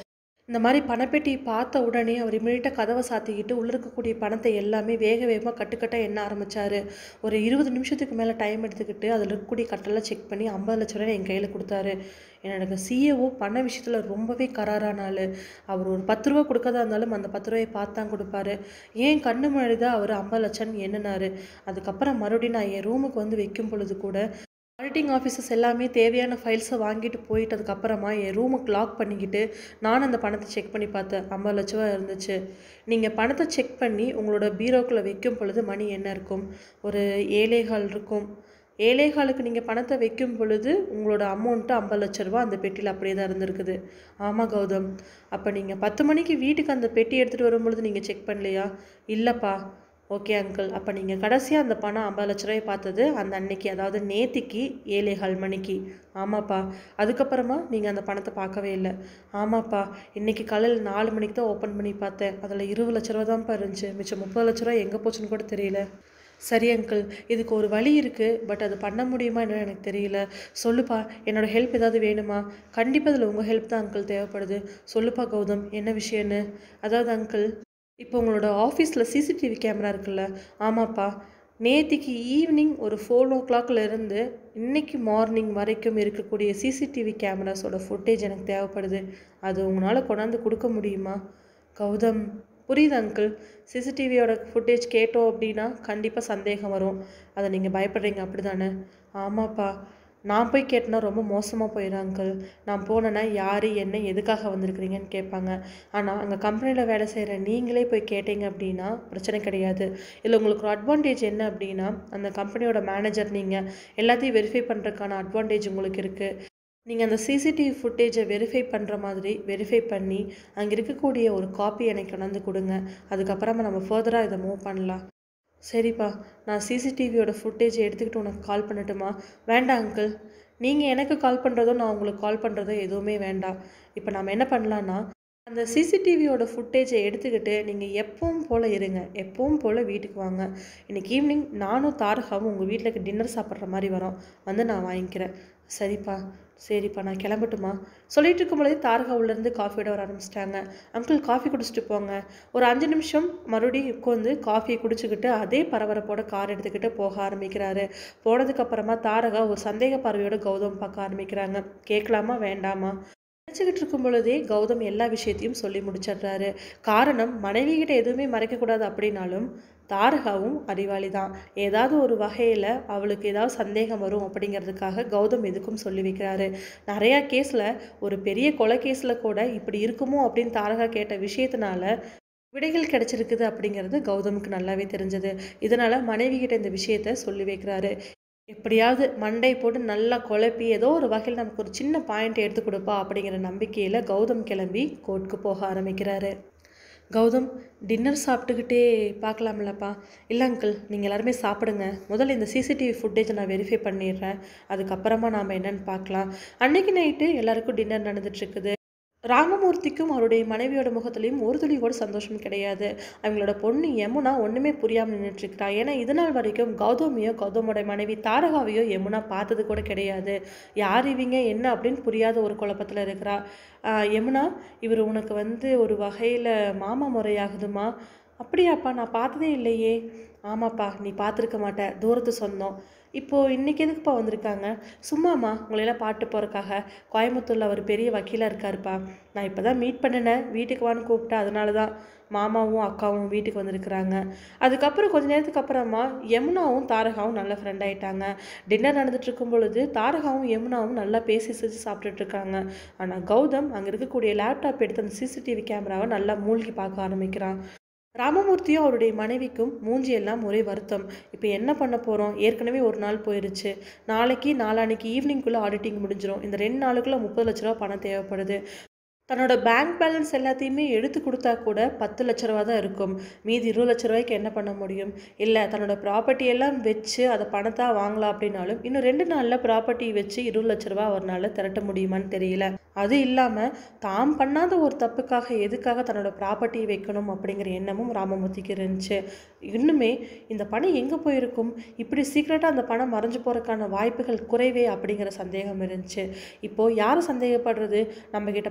இந்த மாதிரி பணப்பெட்டி பார்த்த உடனே அவர் இமீடியட்டாக கதவை சாத்திக்கிட்டு உள்ளே இருக்கக்கூடிய பணத்தை எல்லாமே வேக வேகமாக கட்டுக்கட்டாக எண்ண ஆரம்பித்தார் ஒரு இருபது நிமிஷத்துக்கு மேலே டைம் எடுத்துக்கிட்டு அதில் இருக்கக்கூடிய கட்டெல்லாம் செக் பண்ணி ஐம்பது லட்ச ரூபாய் என் கையில் கொடுத்தாரு எனக்கு சிஏஓ பண விஷயத்தில் ரொம்பவே கராரான ஆள் அவர் ஒரு பத்து ரூபா கொடுக்கறதா இருந்தாலும் அந்த பத்து ரூபாயை பார்த்து தான் கொடுப்பாரு ஏன் கண்ணு முன்னாடி தான் அவர் ஐம்பது லட்சம் எண்ணினார் அதுக்கப்புறம் மறுபடியும் நான் என் ரூமுக்கு வந்து வைக்கும் பொழுது கூட ஆடிட்டிங் ஆஃபீஸர்ஸ் எல்லாமே தேவையான ஃபைல்ஸை வாங்கிட்டு போயிட்டதுக்கப்புறமா என் ரூமுக்கு லாக் பண்ணிக்கிட்டு நான் அந்த பணத்தை செக் பண்ணி பார்த்தேன் ஐம்பது லட்ச ரூபா இருந்துச்சு நீங்கள் பணத்தை செக் பண்ணி உங்களோட பீரோக்குள்ளே வைக்கும் பொழுது மணி என்ன இருக்கும் ஒரு ஏழைகள் இருக்கும் ஏழைகளுக்கு நீங்கள் பணத்தை வைக்கும் பொழுது உங்களோட அமௌண்ட்டு ஐம்பது லட்ச ரூபா அந்த பெட்டியில் அப்படியே தான் இருந்திருக்குது ஆமாம் கௌதம் அப்போ நீங்கள் பத்து மணிக்கு வீட்டுக்கு அந்த பெட்டி எடுத்துகிட்டு வரும்பொழுது நீங்கள் செக் பண்ணலையா இல்லைப்பா ஓகே அங்கிள் அப்போ நீங்கள் கடைசியாக அந்த பணம் ஐம்பது லட்ச ரூபாய் பார்த்தது அந்த அன்னைக்கு அதாவது நேத்திக்கு ஏழேகால் மணிக்கு ஆமாப்பா அதுக்கப்புறமா நீங்கள் அந்த பணத்தை பார்க்கவே இல்லை ஆமாப்பா இன்னைக்கு காலையில் நாலு மணிக்கு தான் ஓப்பன் பண்ணி பார்த்தேன் அதில் இருபது லட்ச ரூபா தான்ப்பா இருந்துச்சு மிச்சம் முப்பது லட்ச ரூபா எங்கே போச்சுன்னு கூட தெரியல சரி அங்கிள் இதுக்கு ஒரு வழி இருக்குது பட் அது பண்ண முடியுமா என்னன்னு எனக்கு தெரியல சொல்லுப்பா என்னோட ஹெல்ப் ஏதாவது வேணுமா கண்டிப்பாக இதில் உங்கள் ஹெல்ப் தான் அங்கிள் தேவைப்படுது சொல்லுப்பா கௌதம் என்ன விஷயம்னு அதாவது அங்கிள் இப்போ உங்களோட ஆஃபீஸில் சிசிடிவி கேமரா இருக்குல்ல ஆமாப்பா நேத்திக்கு ஈவினிங் ஒரு ஃபோர் ஓ இருந்து இன்னைக்கு மார்னிங் வரைக்கும் இருக்கக்கூடிய சிசிடிவி கேமராஸோட ஃபுட்டேஜ் எனக்கு தேவைப்படுது அது உங்களால் கொண்டாந்து கொடுக்க முடியுமா கௌதம் புரியுது அங்கிள் சிசிடிவியோட ஃபுட்டேஜ் கேட்டோம் அப்படின்னா கண்டிப்பாக சந்தேகம் வரும் அதை நீங்கள் பயப்படுறீங்க அப்படி தானே ஆமாப்பா நான் போய் கேட்டேன்னா ரொம்ப மோசமாக போயிடும் அங்கிள் நான் போனேன்னா யார் என்ன எதுக்காக வந்திருக்கிறீங்கன்னு கேட்பாங்க ஆனால் அங்கே கம்பெனியில் வேலை செய்கிற நீங்களே போய் கேட்டீங்க அப்படின்னா பிரச்சனை கிடையாது இதில் உங்களுக்கு ஒரு அட்வான்டேஜ் என்ன அப்படின்னா அந்த கம்பெனியோட மேனேஜர் நீங்கள் எல்லாத்தையும் வெரிஃபை பண்ணுறதுக்கான அட்வான்டேஜ் உங்களுக்கு இருக்குது நீங்கள் அந்த சிசிடிவி ஃபுட்டேஜை வெரிஃபை பண்ணுற மாதிரி வெரிஃபை பண்ணி அங்கே இருக்கக்கூடிய ஒரு காப்பி எனக்கு கொண்டாந்து கொடுங்க அதுக்கப்புறமா நம்ம ஃபர்தராக இதை மூவ் பண்ணலாம் சரிப்பா நான் சிசிடிவியோட ஃபுட்டேஜை எடுத்துக்கிட்டு உனக்கு கால் பண்ணட்டுமா வேண்டாம் அங்கிள் நீங்கள் எனக்கு கால் பண்ணுறதோ நான் உங்களுக்கு கால் பண்ணுறதோ எதுவுமே வேண்டாம் இப்போ நம்ம என்ன பண்ணலான்னா அந்த சிசிடிவியோட ஃபுட்டேஜை எடுத்துக்கிட்டு நீங்கள் எப்பவும் போல் இருங்க எப்பவும் போல் வீட்டுக்கு வாங்க இன்னைக்கு ஈவினிங் நானும் தாரகாவும் உங்கள் வீட்டில் டின்னர் சாப்பிட்ற மாதிரி வரோம் வந்து நான் வாங்கிக்கிறேன் சரிப்பா சரிப்பா நான் கிளம்பட்டுமா சொல்லிட்டு இருக்கும் பொழுதே தாரகா உள்ளேருந்து காஃபியோட வர ஆரம்பிச்சிட்டாங்க அங்கிள் காஃபி குடிச்சிட்டு போங்க ஒரு அஞ்சு நிமிஷம் மறுபடியும் உட்காந்து காஃபியை குடிச்சுக்கிட்டு அதே பரபரப்போட கார் எடுத்துக்கிட்டு போக ஆரம்பிக்கிறாரு போனதுக்கப்புறமா தாரகா ஒரு சந்தேக பார்வையோட கௌதம் பார்க்க ஆரம்பிக்கிறாங்க கேட்கலாமா வேண்டாமா நினச்சிக்கிட்டு இருக்கும் பொழுதே கௌதம் எல்லா விஷயத்தையும் சொல்லி முடிச்சிடுறாரு காரணம் மனைவி கிட்ட எதுவுமே மறைக்கக்கூடாது அப்படின்னாலும் தாரகாவும் அறிவாளி தான் ஏதாவது ஒரு வகையில் அவளுக்கு ஏதாவது சந்தேகம் வரும் அப்படிங்கிறதுக்காக கௌதம் எதுக்கும் சொல்லி வைக்கிறாரு நிறையா கேஸில் ஒரு பெரிய கொலை கேஸில் கூட இப்படி இருக்குமோ அப்படின்னு தாரகா கேட்ட விஷயத்தினால விடைகள் கிடைச்சிருக்குது அப்படிங்கிறது கௌதமுக்கு நல்லாவே தெரிஞ்சது இதனால் மனைவி கிட்ட இந்த விஷயத்த சொல்லி வைக்கிறாரு எப்படியாவது மண்டை போட்டு நல்லா குழப்பி ஏதோ ஒரு வகையில் நமக்கு ஒரு சின்ன பாயிண்ட் எடுத்து கொடுப்பா அப்படிங்கிற நம்பிக்கையில் கௌதம் கிளம்பி கோர்ட்டுக்கு போக ஆரம்பிக்கிறாரு கௌதம் டின்னர் சாப்பிட்டுக்கிட்டே பார்க்கலாம்லப்பா இல்லை அங்கிள் நீங்கள் எல்லாருமே சாப்பிடுங்க முதல்ல இந்த சிசிடிவி ஃபுட்டேஜை நான் வெரிஃபை பண்ணிடுறேன் அதுக்கப்புறமா நாம் என்னன்னு பார்க்கலாம் அன்னைக்கு நைட்டு எல்லாருக்கும் டின்னர் நடந்துட்டுருக்குது ராமமூர்த்திக்கும் அவருடைய மனைவியோட முகத்துலையும் ஒரு துளி கூட சந்தோஷம் கிடையாது அவங்களோட பொண்ணு யமுனா ஒன்றுமே புரியாமல் நின்றுட்டுருக்கிறா ஏன்னா இது நாள் வரைக்கும் கௌதமியோ கௌதமோட மனைவி தாரகாவையோ யமுனா பார்த்தது கூட கிடையாது யார் இவங்க என்ன அப்படின்னு புரியாத ஒரு குழப்பத்தில் இருக்கிறா ஆஹ் யமுனா இவர் உனக்கு வந்து ஒரு வகையில் மாமா முறையாகுதுமா அப்படியாப்பா நான் பார்த்ததே இல்லையே ஆமாப்பா நீ பார்த்துருக்க மாட்ட தூரத்து சொந்தம் இப்போது இன்றைக்கி எதுக்குப்பா வந்திருக்காங்க சும்மாம்மா உங்களையெல்லாம் பாட்டு போகிறக்காக கோயம்புத்தூரில் அவர் பெரிய வக்கீலாக இருக்காருப்பா நான் இப்போ தான் மீட் பண்ணினேன் வீட்டுக்கு வான்னு கூப்பிட்டேன் அதனால தான் மாமாவும் அக்காவும் வீட்டுக்கு வந்திருக்கிறாங்க அதுக்கப்புறம் கொஞ்ச நேரத்துக்கு அப்புறமா யமுனாவும் தாரகாவும் நல்ல ஃப்ரெண்ட் ஆயிட்டாங்க டின்னர் நடந்துட்டு இருக்கும் பொழுது தாரகாவும் யமுனாவும் நல்லா பேசி சிரிச்சு சாப்பிட்டுட்டு இருக்காங்க ஆனால் கௌதம் அங்கே இருக்கக்கூடிய லேப்டாப் எடுத்து அந்த சிசிடிவி கேமராவை நல்லா மூழ்கி பார்க்க ஆரம்பிக்கிறான் ராமமூர்த்தியும் அவருடைய மனைவிக்கும் மூஞ்சி எல்லாம் ஒரே வருத்தம் இப்போ என்ன பண்ண போகிறோம் ஏற்கனவே ஒரு நாள் போயிருச்சு நாளைக்கு நாளான்னைக்கு ஈவினிங்குள்ளே ஆடிட்டிங் முடிஞ்சிடும் இந்த ரெண்டு நாளுக்குள்ளே முப்பது லட்ச ரூபா பணம் தேவைப்படுது தன்னோட பேங்க் பேலன்ஸ் எல்லாத்தையுமே எடுத்து கொடுத்தா கூட பத்து லட்ச ரூபா தான் இருக்கும் மீதி இருபது லட்ச ரூபாய்க்கு என்ன பண்ண முடியும் இல்லை தன்னோட ப்ராப்பர்ட்டி எல்லாம் வச்சு அதை பணத்தா வாங்கலாம் அப்படின்னாலும் இன்னும் ரெண்டு நாளில் ப்ராப்பர்ட்டி வச்சு இருபது லட்ச ரூபா அவரால் திரட்ட முடியுமான்னு தெரியல அது இல்லாமல் தாம் பண்ணாத ஒரு தப்புக்காக எதுக்காக தன்னோட ப்ராப்பர்ட்டியை வைக்கணும் அப்படிங்கிற எண்ணமும் ராமமூர்த்திக்கு இருந்துச்சு இன்னுமே இந்த பணம் எங்கே போயிருக்கும் இப்படி சீக்கிரட்டாக அந்த பணம் மறைஞ்சு போகிறதுக்கான வாய்ப்புகள் குறைவே அப்படிங்கிற சந்தேகம் இருந்துச்சு இப்போது யார் சந்தேகப்படுறது நம்மக்கிட்ட பணத்தை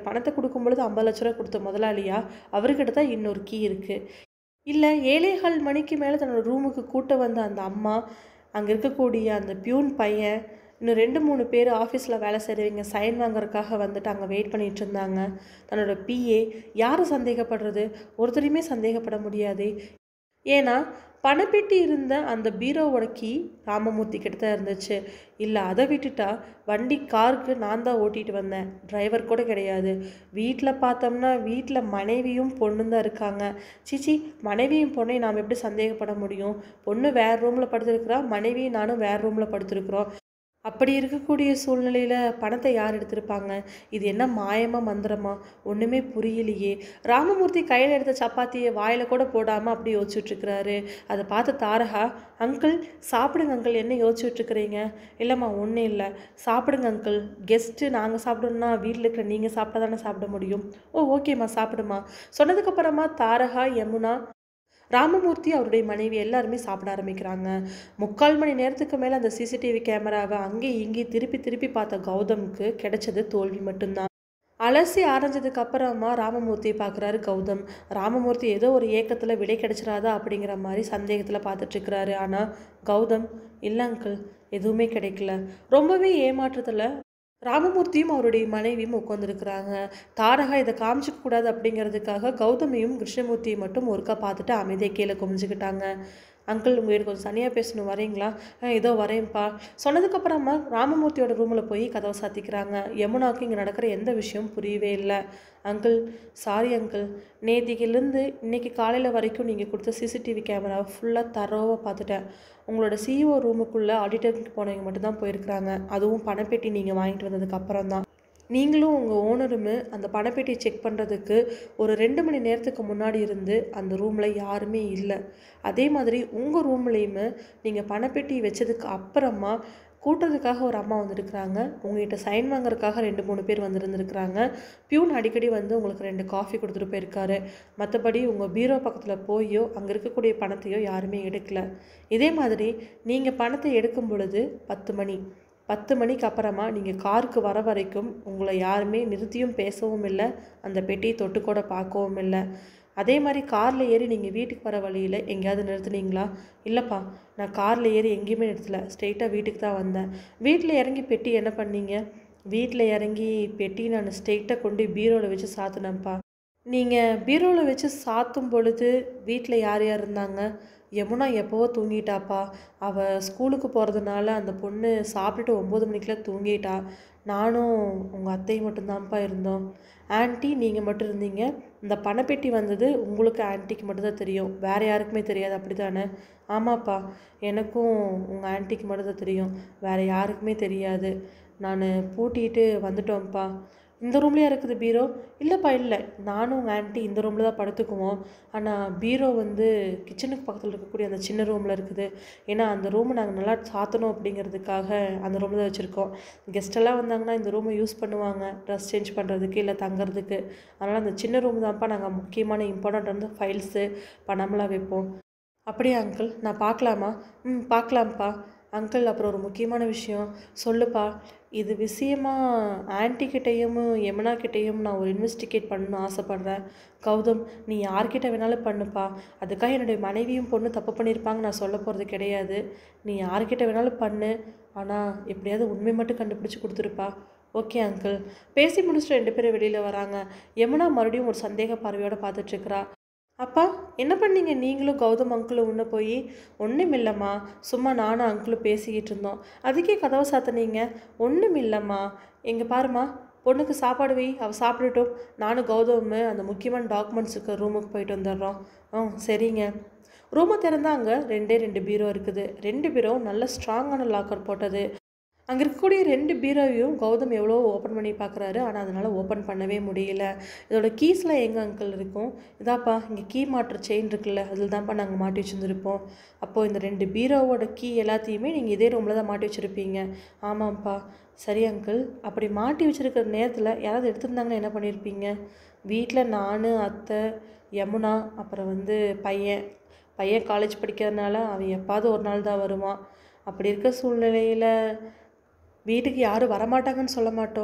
கொடுக்கும் பொழுது ஐம்பது லட்ச ரூபா கொடுத்த முதலாளியா அவர்கிட்ட தான் இன்னொரு கீ இருக்குது இல்லை ஏழேகால் மணிக்கு மேலே தன்னோட ரூமுக்கு கூட்ட வந்த அந்த அம்மா அங்கே இருக்கக்கூடிய அந்த பியூன் பையன் இன்னும் ரெண்டு மூணு பேர் ஆஃபீஸில் வேலை செய்கிறவங்க சைன் வாங்குறதுக்காக வந்துட்டு அங்கே வெயிட் பண்ணிட்டு இருந்தாங்க தன்னோட பிஏ யாரை சந்தேகப்படுறது ஒருத்தரையுமே சந்தேகப்பட முடியாது ஏன்னா பணப்பெட்டி இருந்த அந்த பீரோவோட கீ ராமமூர்த்தி கிட்ட தான் இருந்துச்சு இல்லை அதை விட்டுட்டா வண்டி காருக்கு நான் தான் ஓட்டிகிட்டு வந்தேன் டிரைவர் கூட கிடையாது வீட்டில் பார்த்தோம்னா வீட்டில் மனைவியும் பொண்ணும் தான் இருக்காங்க சிச்சி மனைவியும் பொண்ணையும் நாம் எப்படி சந்தேகப்பட முடியும் பொண்ணு வேறு ரூமில் படுத்துருக்குறா மனைவியும் நானும் வேறு ரூமில் படுத்துருக்குறோம் அப்படி இருக்கக்கூடிய சூழ்நிலையில் பணத்தை யார் எடுத்திருப்பாங்க இது என்ன மாயமா மந்திரமா ஒன்றுமே புரியலையே ராமமூர்த்தி கையில் எடுத்த சப்பாத்தியை வாயில் கூட போடாமல் அப்படி யோசிச்சுட்ருக்கிறாரு அதை பார்த்து தாரகா அங்கிள் சாப்பிடுங்க அங்கிள் என்ன யோசிச்சுட்ருக்கிறீங்க இல்லைம்மா ஒன்றும் இல்லை சாப்பிடுங்க அங்கிள் கெஸ்ட்டு நாங்கள் சாப்பிடணும்னா வீட்டில் இருக்கிற நீங்கள் சாப்பிட்டா தானே சாப்பிட முடியும் ஓ ஓகேம்மா சாப்பிடுமா சொன்னதுக்கப்புறமா தாரகா யமுனா ராமமூர்த்தி அவருடைய மனைவி எல்லாருமே சாப்பிட ஆரம்பிக்கிறாங்க முக்கால் மணி நேரத்துக்கு மேலே அந்த சிசிடிவி கேமராவை அங்கேயும் இங்கேயும் திருப்பி திருப்பி பார்த்த கௌதமுக்கு கிடைச்சது தோல்வி மட்டும்தான் அலசி ஆரஞ்சதுக்கு அப்புறமா ராமமூர்த்தியை பார்க்குறாரு கௌதம் ராமமூர்த்தி ஏதோ ஒரு ஏக்கத்தில் விடை கிடைச்சிடாதா அப்படிங்கிற மாதிரி சந்தேகத்தில் பார்த்துட்ருக்கிறாரு ஆனால் கௌதம் இல்லை அங்கிள் எதுவுமே கிடைக்கல ரொம்பவே ஏமாற்றத்தில் ராமமூர்த்தியும் அவருடைய மனைவியும் உட்காந்துருக்குறாங்க தாரகா இதை காமிச்சிக்க கூடாது அப்படிங்கிறதுக்காக கௌதமியும் கிருஷ்ணமூர்த்தியை மட்டும் ஒருக்கா பார்த்துட்டு அமைதியை கீழே குமிஞ்சுக்கிட்டாங்க அங்கிள் உங்கள் வீடு கொஞ்சம் தனியாக பேசணும் வரீங்களா ஆ இதோ வரேன்ப்பா சொன்னதுக்கப்புறமா ராமமூர்த்தியோட ரூமில் போய் கதவை சாத்திக்கிறாங்க யமுனாவுக்கு இங்கே நடக்கிற எந்த விஷயமும் புரியவே இல்லை அங்கிள் சாரி அங்கிள் நேத்திக்கிலேருந்து இன்னைக்கு காலையில் வரைக்கும் நீங்கள் கொடுத்த சிசிடிவி கேமராவை ஃபுல்லாக தரோவாக பார்த்துட்டேன் உங்களோட சிஇஓ ரூமுக்குள்ளே ஆடிட்டருக்கு போனவங்க மட்டும்தான் போயிருக்கிறாங்க அதுவும் பணப்பெட்டி நீங்கள் வாங்கிட்டு வந்ததுக்கு அப்புறம் தான் நீங்களும் உங்கள் ஓனருமே அந்த பணப்பெட்டியை செக் பண்ணுறதுக்கு ஒரு ரெண்டு மணி நேரத்துக்கு முன்னாடி இருந்து அந்த ரூமில் யாருமே இல்லை அதே மாதிரி உங்கள் ரூம்லேயுமே நீங்கள் பணப்பெட்டி வச்சதுக்கு அப்புறமா கூட்டுறதுக்காக ஒரு அம்மா வந்திருக்கிறாங்க உங்ககிட்ட சைன் வாங்குறதுக்காக ரெண்டு மூணு பேர் வந்திருந்துருக்குறாங்க பியூன் அடிக்கடி வந்து உங்களுக்கு ரெண்டு காஃபி கொடுத்துட்டு போயிருக்காரு மற்றபடி உங்கள் பீரோ பக்கத்தில் போயோ அங்கே இருக்கக்கூடிய பணத்தையோ யாருமே எடுக்கல இதே மாதிரி நீங்கள் பணத்தை எடுக்கும் பொழுது பத்து மணி பத்து மணிக்கு அப்புறமா நீங்கள் காருக்கு வர வரைக்கும் உங்களை யாருமே நிறுத்தியும் பேசவும் இல்லை அந்த பெட்டியை தொட்டு கூட பார்க்கவும் இல்லை அதே மாதிரி காரில் ஏறி நீங்கள் வீட்டுக்கு வர வழியில் எங்கேயாவது நிறுத்துனீங்களா இல்லைப்பா நான் காரில் ஏறி எங்கேயுமே நிறுத்தலை ஸ்ட்ரெயிட்டாக வீட்டுக்கு தான் வந்தேன் வீட்டில் இறங்கி பெட்டி என்ன பண்ணீங்க வீட்டில் இறங்கி பெட்டி நான் ஸ்ட்ரெயிட்டாக கொண்டு பீரோவில் வச்சு சாத்தினேன்ப்பா நீங்கள் பீரோவில் வச்சு சாத்தும் பொழுது வீட்டில் யார் யார் இருந்தாங்க யமுனா எப்போவோ தூங்கிட்டாப்பா அவள் ஸ்கூலுக்கு போகிறதுனால அந்த பொண்ணு சாப்பிட்டுட்டு ஒம்பது மணிக்கெலாம் தூங்கிட்டா நானும் உங்கள் அத்தையும் மட்டும்தான்ப்பா இருந்தோம் ஆன்ட்டி நீங்கள் மட்டும் இருந்தீங்க இந்த பணப்பெட்டி வந்தது உங்களுக்கு ஆன்ட்டிக்கு மட்டும்தான் தெரியும் வேறு யாருக்குமே தெரியாது அப்படி தானே ஆமாப்பா எனக்கும் உங்கள் ஆன்ட்டிக்கு மட்டும்தான் தெரியும் வேறு யாருக்குமே தெரியாது நான் பூட்டிட்டு வந்துட்டோம்ப்பா இந்த ரூம்லேயே இருக்குது பீரோ இல்லைப்பா இல்லை நானும் உங்கள் ஆன்ட்டி இந்த ரூமில் தான் படுத்துக்குவோம் ஆனால் பீரோ வந்து கிச்சனுக்கு பக்கத்தில் இருக்கக்கூடிய அந்த சின்ன ரூமில் இருக்குது ஏன்னா அந்த ரூமை நாங்கள் நல்லா சாத்தணும் அப்படிங்கிறதுக்காக அந்த ரூமில் தான் வச்சுருக்கோம் கெஸ்டெல்லாம் வந்தாங்கன்னா இந்த ரூமை யூஸ் பண்ணுவாங்க ட்ரெஸ் சேஞ்ச் பண்ணுறதுக்கு இல்லை தங்குறதுக்கு அதனால் அந்த சின்ன ரூம் தான்ப்பா நாங்கள் முக்கியமான இம்பார்ட்டண்ட் வந்து ஃபைல்ஸு பணம்லாம் வைப்போம் அப்படியா அங்கிள் நான் பார்க்கலாமா ம் பார்க்கலாம்ப்பா அங்கிள் அப்புறம் ஒரு முக்கியமான விஷயம் சொல்லுப்பா இது விஷயமா ஆன்ட்டிக்கிட்டேயும் யமுனா கிட்டேயும் நான் ஒரு இன்வெஸ்டிகேட் பண்ணணும்னு ஆசைப்பட்றேன் கௌதம் நீ யார்கிட்ட வேணாலும் பண்ணுப்பா அதுக்காக என்னுடைய மனைவியும் பொண்ணு தப்பு பண்ணியிருப்பாங்க நான் சொல்ல போகிறது கிடையாது நீ யார்கிட்ட வேணாலும் பண்ணு ஆனால் எப்படியாவது உண்மை மட்டும் கண்டுபிடிச்சி கொடுத்துருப்பா ஓகே அங்கிள் பேசி முடிச்சுட்டு ரெண்டு பேரும் வெளியில் வராங்க யமுனா மறுபடியும் ஒரு சந்தேக பார்வையோடு பார்த்துட்ருக்குறா அப்பா என்ன பண்ணீங்க நீங்களும் கௌதம் அங்கிளும் உன்ன போய் ஒன்றும் இல்லைம்மா சும்மா நானும் அங்கிளும் பேசிக்கிட்டு இருந்தோம் அதுக்கே கதவை சாத்தினீங்க ஒன்றும் இல்லைம்மா எங்கே பாரும்மா பொண்ணுக்கு சாப்பாடு வை அவள் சாப்பிடட்டும் நானும் கௌதம் அந்த முக்கியமான டாக்குமெண்ட்ஸ் இருக்க ரூமுக்கு போயிட்டு வந்துடுறோம் ஆ சரிங்க ரூமை திறந்தா அங்கே ரெண்டே ரெண்டு பீரோ இருக்குது ரெண்டு பீரோ நல்ல ஸ்ட்ராங்கான லாக்கர் போட்டது அங்கே இருக்கக்கூடிய ரெண்டு பீரோவையும் கௌதம் எவ்வளோ ஓப்பன் பண்ணி பார்க்குறாரு ஆனால் அதனால் ஓப்பன் பண்ணவே முடியல இதோட கீஸ்லாம் எங்கே அங்கிள் இருக்கும் இதாப்பா இங்கே கீ மாட்டுற செயின் இருக்குல்ல அதில் தான்ப்பா நாங்கள் மாட்டி வச்சுருந்துருப்போம் அப்போது இந்த ரெண்டு பீரோவோட கீ எல்லாத்தையுமே நீங்கள் இதே ரூமில் தான் மாட்டி வச்சுருப்பீங்க ஆமாம்ப்பா சரி அங்கிள் அப்படி மாட்டி வச்சுருக்கிற நேரத்தில் யாராவது எடுத்திருந்தாங்கன்னா என்ன பண்ணியிருப்பீங்க வீட்டில் நான் அத்தை யமுனா அப்புறம் வந்து பையன் பையன் காலேஜ் படிக்கிறதுனால அவன் எப்பாவது ஒரு நாள் தான் வருவான் அப்படி இருக்க சூழ்நிலையில் வீட்டுக்கு யாரும் வரமாட்டாங்கன்னு சொல்ல மாட்டோம்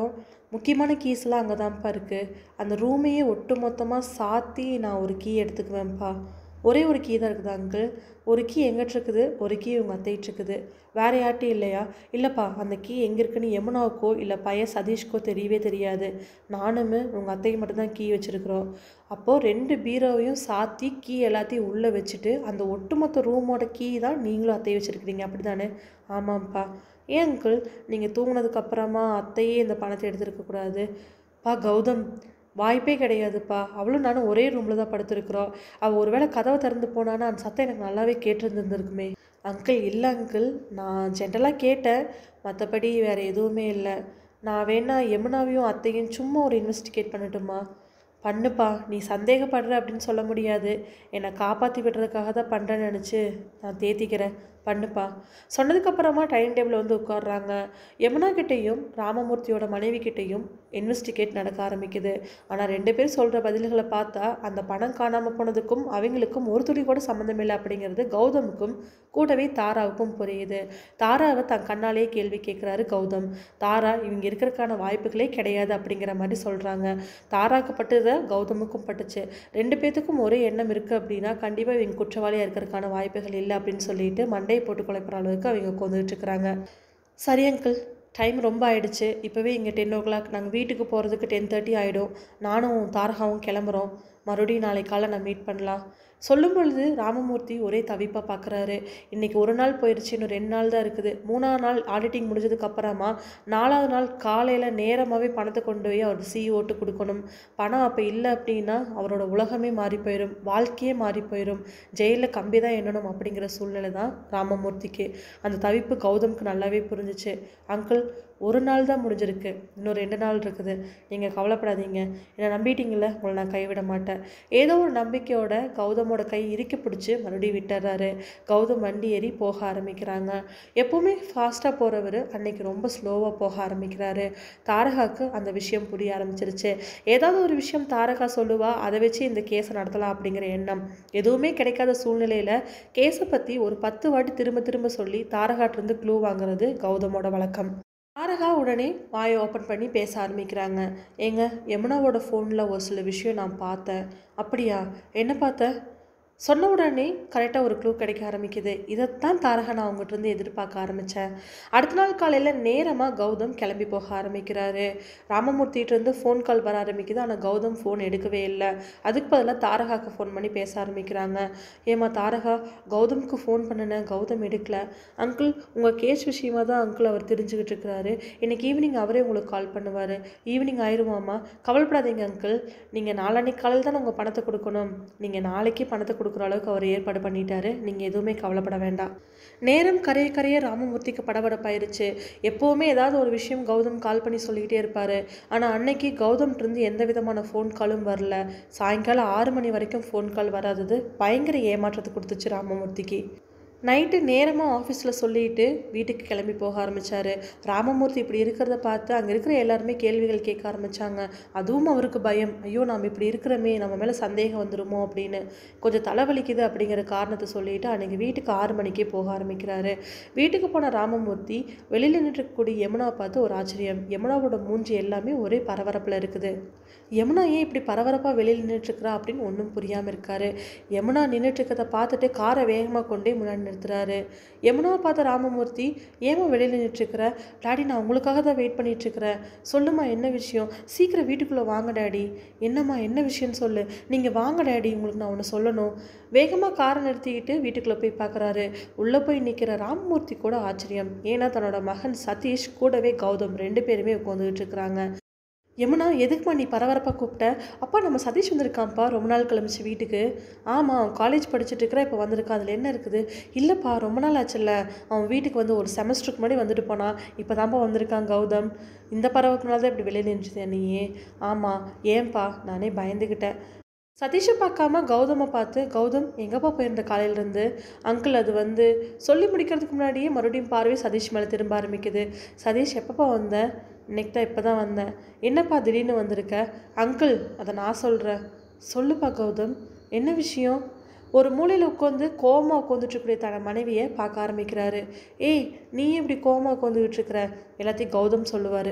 முக்கியமான கீஸ்லாம் அங்கே தான்ப்பா இருக்குது அந்த ரூமையே ஒட்டு மொத்தமாக சாத்தி நான் ஒரு கீ எடுத்துக்குவேன்ப்பா ஒரே ஒரு கீ தான் இருக்குது அங்கிள் ஒரு கீ எங்கிட்ட இருக்குது ஒரு கீ உங்கள் அத்தைகிட்ட இருக்குது வேற யார்ட்டையும் இல்லையா இல்லைப்பா அந்த கீ எங்கே இருக்குன்னு யமுனாவுக்கோ இல்லை பையன் சதீஷ்க்கோ தெரியவே தெரியாது நானும் உங்கள் அத்தைக்கு மட்டும்தான் கீ வச்சுருக்குறோம் அப்போது ரெண்டு பீரோவையும் சாத்தி கீ எல்லாத்தையும் உள்ளே வச்சுட்டு அந்த ஒட்டுமொத்த ரூமோட கீ தான் நீங்களும் அத்தையை வச்சுருக்கிறீங்க அப்படி தானே ஆமாம்ப்பா ஏன் அங்கிள் நீங்கள் தூங்குனதுக்கு அப்புறமா அத்தையே இந்த பணத்தை எடுத்துருக்கக்கூடாது பா கௌதம் வாய்ப்பே கிடையாதுப்பா அவளும் நானும் ஒரே ரூமில் தான் படுத்திருக்கிறோம் அவள் ஒருவேளை கதவை திறந்து போனான்னா அந்த சத்தம் எனக்கு நல்லாவே கேட்டிருந்துருக்குமே அங்கிள் இல்லை அங்கிள் நான் ஜென்ரலாக கேட்டேன் மற்றபடி வேறு எதுவுமே இல்லை நான் வேணா யமுனாவையும் அத்தையும் சும்மா ஒரு இன்வெஸ்டிகேட் பண்ணட்டுமா பண்ணுப்பா நீ சந்தேகப்படுற அப்படின்னு சொல்ல முடியாது என்னை காப்பாற்றி விடுறதுக்காக தான் பண்ணுறேன்னு நினச்சி நான் தேத்திக்கிறேன் பண்ணுப்பா சொன்னதுக்கப்புறமா டைனிங் டேபிள் வந்து உட்காடுறாங்க யமுனா கிட்டேயும் ராமமூர்த்தியோட மனைவி கிட்டேயும் இன்வெஸ்டிகேட் நடக்க ஆரம்பிக்குது ஆனால் ரெண்டு பேரும் சொல்கிற பதில்களை பார்த்தா அந்த பணம் காணாமல் போனதுக்கும் அவங்களுக்கும் ஒரு துளி கூட சம்மந்தம் இல்லை அப்படிங்கிறது கௌதமுக்கும் கூடவே தாராவுக்கும் புரியுது தாராவை தன் கண்ணாலேயே கேள்வி கேட்குறாரு கௌதம் தாரா இவங்க இருக்கிறதுக்கான வாய்ப்புகளே கிடையாது அப்படிங்கிற மாதிரி சொல்கிறாங்க தாராக்கு பட்டதை கௌதமுக்கும் பட்டுச்சு ரெண்டு பேத்துக்கும் ஒரே எண்ணம் இருக்குது அப்படின்னா கண்டிப்பாக இவங்க குற்றவாளியாக இருக்கிறதுக்கான வாய்ப்புகள் இல்லை அப்படின்னு சொல்லிட்டு மண்டையை போட்டு குழப்புற அளவுக்கு அவங்க கொண்டுட்டு இருக்கிறாங்க சரி அங்கிள் டைம் ரொம்ப ஆயிடுச்சு இப்போவே இங்கே டென் ஓ கிளாக் நாங்கள் வீட்டுக்கு போகிறதுக்கு டென் தேர்ட்டி ஆகிடும் நானும் தாரகாவும் கிளம்புறோம் மறுபடியும் நாளை காலை நான் மீட் பண்ணலாம் சொல்லும் பொழுது ராமமூர்த்தி ஒரே தவிப்பாக பார்க்குறாரு இன்றைக்கி ஒரு நாள் போயிடுச்சு இன்னும் ரெண்டு நாள் தான் இருக்குது மூணாவது நாள் ஆடிட்டிங் முடிஞ்சதுக்கு அப்புறமா நாலாவது நாள் காலையில் நேரமாகவே பணத்தை கொண்டு போய் அவர் சிஇஓட்டு கொடுக்கணும் பணம் அப்போ இல்லை அப்படின்னா அவரோட உலகமே மாறி போயிடும் வாழ்க்கையே மாறி போயிடும் ஜெயிலில் கம்பி தான் எண்ணணும் அப்படிங்கிற சூழ்நிலை தான் ராமமூர்த்திக்கு அந்த தவிப்பு கௌதம்க்கு நல்லாவே புரிஞ்சிச்சு அங்கிள் ஒரு நாள் தான் முடிஞ்சிருக்கு இன்னும் ரெண்டு நாள் இருக்குது நீங்கள் கவலைப்படாதீங்க என்னை நம்பிட்டீங்கள உங்களை நான் கைவிட மாட்டேன் ஏதோ ஒரு நம்பிக்கையோட கௌதமோட கை இறுக்கி பிடிச்சி மறுபடியும் விட்டுறாரு கௌதம் வண்டி ஏறி போக ஆரம்பிக்கிறாங்க எப்போவுமே ஃபாஸ்ட்டாக போகிறவர் அன்னைக்கு ரொம்ப ஸ்லோவாக போக ஆரம்பிக்கிறாரு தாரகாவுக்கு அந்த விஷயம் புரிய ஆரம்பிச்சிருச்சு ஏதாவது ஒரு விஷயம் தாரகா சொல்லுவா அதை வச்சு இந்த கேஸை நடத்தலாம் அப்படிங்கிற எண்ணம் எதுவுமே கிடைக்காத சூழ்நிலையில் கேஸை பற்றி ஒரு பத்து வாட்டி திரும்ப திரும்ப சொல்லி தாரகாட்டிருந்து க்ளூ வாங்குறது கௌதமோட வழக்கம் தாரகா உடனே வாயை ஓப்பன் பண்ணி பேச ஆரம்பிக்கிறாங்க ஏங்க யமுனாவோட ஃபோனில் ஒரு சில விஷயம் நான் பார்த்தேன் அப்படியா என்ன பார்த்த சொன்ன உடனே கரெக்டாக ஒரு க்ளூ கிடைக்க ஆரம்பிக்குது இதைத்தான் தாரகா நான் அவங்ககிட்ட இருந்து எதிர்பார்க்க ஆரம்பித்தேன் அடுத்த நாள் காலையில் நேரமாக கௌதம் கிளம்பி போக ஆரம்பிக்கிறாரு ராமமூர்த்திகிட்ட இருந்து ஃபோன் கால் வர ஆரம்பிக்குது ஆனால் கௌதம் ஃபோன் எடுக்கவே இல்லை அதுக்கு பதிலாக தாரகாவுக்கு ஃபோன் பண்ணி பேச ஆரம்பிக்கிறாங்க ஏமா தாரகா கௌதமுக்கு ஃபோன் பண்ணினேன் கௌதம் எடுக்கல அங்கிள் உங்கள் கேஸ் விஷயமா தான் அங்கிள் அவர் தெரிஞ்சுக்கிட்டு இருக்கிறாரு இன்னைக்கு ஈவினிங் அவரே உங்களுக்கு கால் பண்ணுவார் ஈவினிங் ஆயிருமாம்மா கவலைப்படாதீங்க அங்கிள் நீங்கள் நாளான்னைக்கு காலையில் தான் உங்கள் பணத்தை கொடுக்கணும் நீங்கள் நாளைக்கே பணத்தை கொடுக்குற அளவுக்கு அவர் ஏற்பாடு பண்ணிட்டாரு நீங்கள் எதுவுமே கவலைப்பட வேண்டாம் நேரம் கரைய கரைய ராமமூர்த்திக்கு படபடப்பாயிருச்சு எப்போவுமே ஏதாவது ஒரு விஷயம் கௌதம் கால் பண்ணி சொல்லிக்கிட்டே இருப்பார் ஆனால் அன்னைக்கு கௌதம்கிட்ட இருந்து எந்த விதமான ஃபோன் காலும் வரல சாயங்காலம் ஆறு மணி வரைக்கும் ஃபோன் கால் வராதது பயங்கர ஏமாற்றத்தை கொடுத்துச்சு ராமமூர்த்திக்கு நைட்டு நேரமாக ஆஃபீஸில் சொல்லிட்டு வீட்டுக்கு கிளம்பி போக ஆரம்பித்தார் ராமமூர்த்தி இப்படி இருக்கிறத பார்த்து அங்கே இருக்கிற எல்லாருமே கேள்விகள் கேட்க ஆரம்பித்தாங்க அதுவும் அவருக்கு பயம் ஐயோ நாம் இப்படி இருக்கிறோமே நம்ம மேலே சந்தேகம் வந்துருமோ அப்படின்னு கொஞ்சம் தலைவலிக்குது அப்படிங்கிற காரணத்தை சொல்லிட்டு அன்றைக்கி வீட்டுக்கு ஆறு மணிக்கே போக ஆரம்பிக்கிறாரு வீட்டுக்கு போன ராமமூர்த்தி வெளியில் நின்றுக்கூடிய யமுனாவை பார்த்து ஒரு ஆச்சரியம் யமுனாவோட மூஞ்சி எல்லாமே ஒரே பரபரப்பில் இருக்குது யமுனா ஏன் இப்படி பரபரப்பாக வெளியில் நின்றுட்டுருக்கிறா அப்படின்னு ஒன்றும் புரியாமல் இருக்காரு யமுனா நின்றுட்டுருக்கதை பார்த்துட்டு காரை வேகமாக கொண்டே முன்னாடி நிறுத்துறாரு யமுனாவை பார்த்த ராமமூர்த்தி ஏமா வெளியில் நின்றுட்டுருக்குற டாடி நான் உங்களுக்காக தான் வெயிட் பண்ணிகிட்ருக்கிறேன் சொல்லுமா என்ன விஷயம் சீக்கிரம் வீட்டுக்குள்ளே வாங்க டாடி என்னம்மா என்ன விஷயம்னு சொல்லு நீங்கள் வாங்க டாடி உங்களுக்கு நான் ஒன்று சொல்லணும் வேகமாக காரை நிறுத்திக்கிட்டு வீட்டுக்குள்ளே போய் பார்க்குறாரு உள்ளே போய் நிற்கிற ராமமூர்த்தி கூட ஆச்சரியம் ஏன்னா தன்னோட மகன் சதீஷ் கூடவே கௌதம் ரெண்டு பேருமே உட்காந்துக்கிட்டு இருக்கிறாங்க யமுனா எதுக்குமா நீ பரபரப்பாக கூப்பிட்ட அப்பா நம்ம சதீஷ் வந்திருக்கான்ப்பா ரொம்ப நாள் கிளம்பிச்சு வீட்டுக்கு ஆமாம் அவன் காலேஜ் படிச்சுட்டு இருக்கிற இப்போ வந்திருக்கான் அதில் என்ன இருக்குது இல்லைப்பா ரொம்ப நாள் ஆச்சுல்ல அவன் வீட்டுக்கு வந்து ஒரு செமஸ்டருக்கு முன்னாடி வந்துட்டு போனான் இப்போ தான்ப்பா வந்திருக்கான் கௌதம் இந்த பரவக்குனால தான் இப்படி வெளியே நின்றுச்சு நீயே ஆமாம் ஏன்பா நானே பயந்துக்கிட்டேன் சதீஷை பார்க்காம கௌதமை பார்த்து கௌதம் எங்கப்பா போயிருந்த காலையிலேருந்து அங்கிள் அது வந்து சொல்லி முடிக்கிறதுக்கு முன்னாடியே மறுபடியும் பார்வை சதீஷ் மேலே திரும்ப ஆரம்பிக்குது சதீஷ் எப்பப்பா வந்தேன் இன்னைக்கு தான் இப்போ தான் வந்தேன் என்னப்பா திடீர்னு வந்திருக்க அங்கிள் அதை நான் சொல்கிறேன் சொல்லுப்பா கௌதம் என்ன விஷயம் ஒரு மூலையில் உட்காந்து கோமா உட்காந்துட்ருக்கிற தன் மனைவியை பார்க்க ஆரம்பிக்கிறாரு ஏய் நீ எப்படி கோமா உட்காந்துக்கிட்டு இருக்கிற எல்லாத்தையும் கௌதம் சொல்லுவார்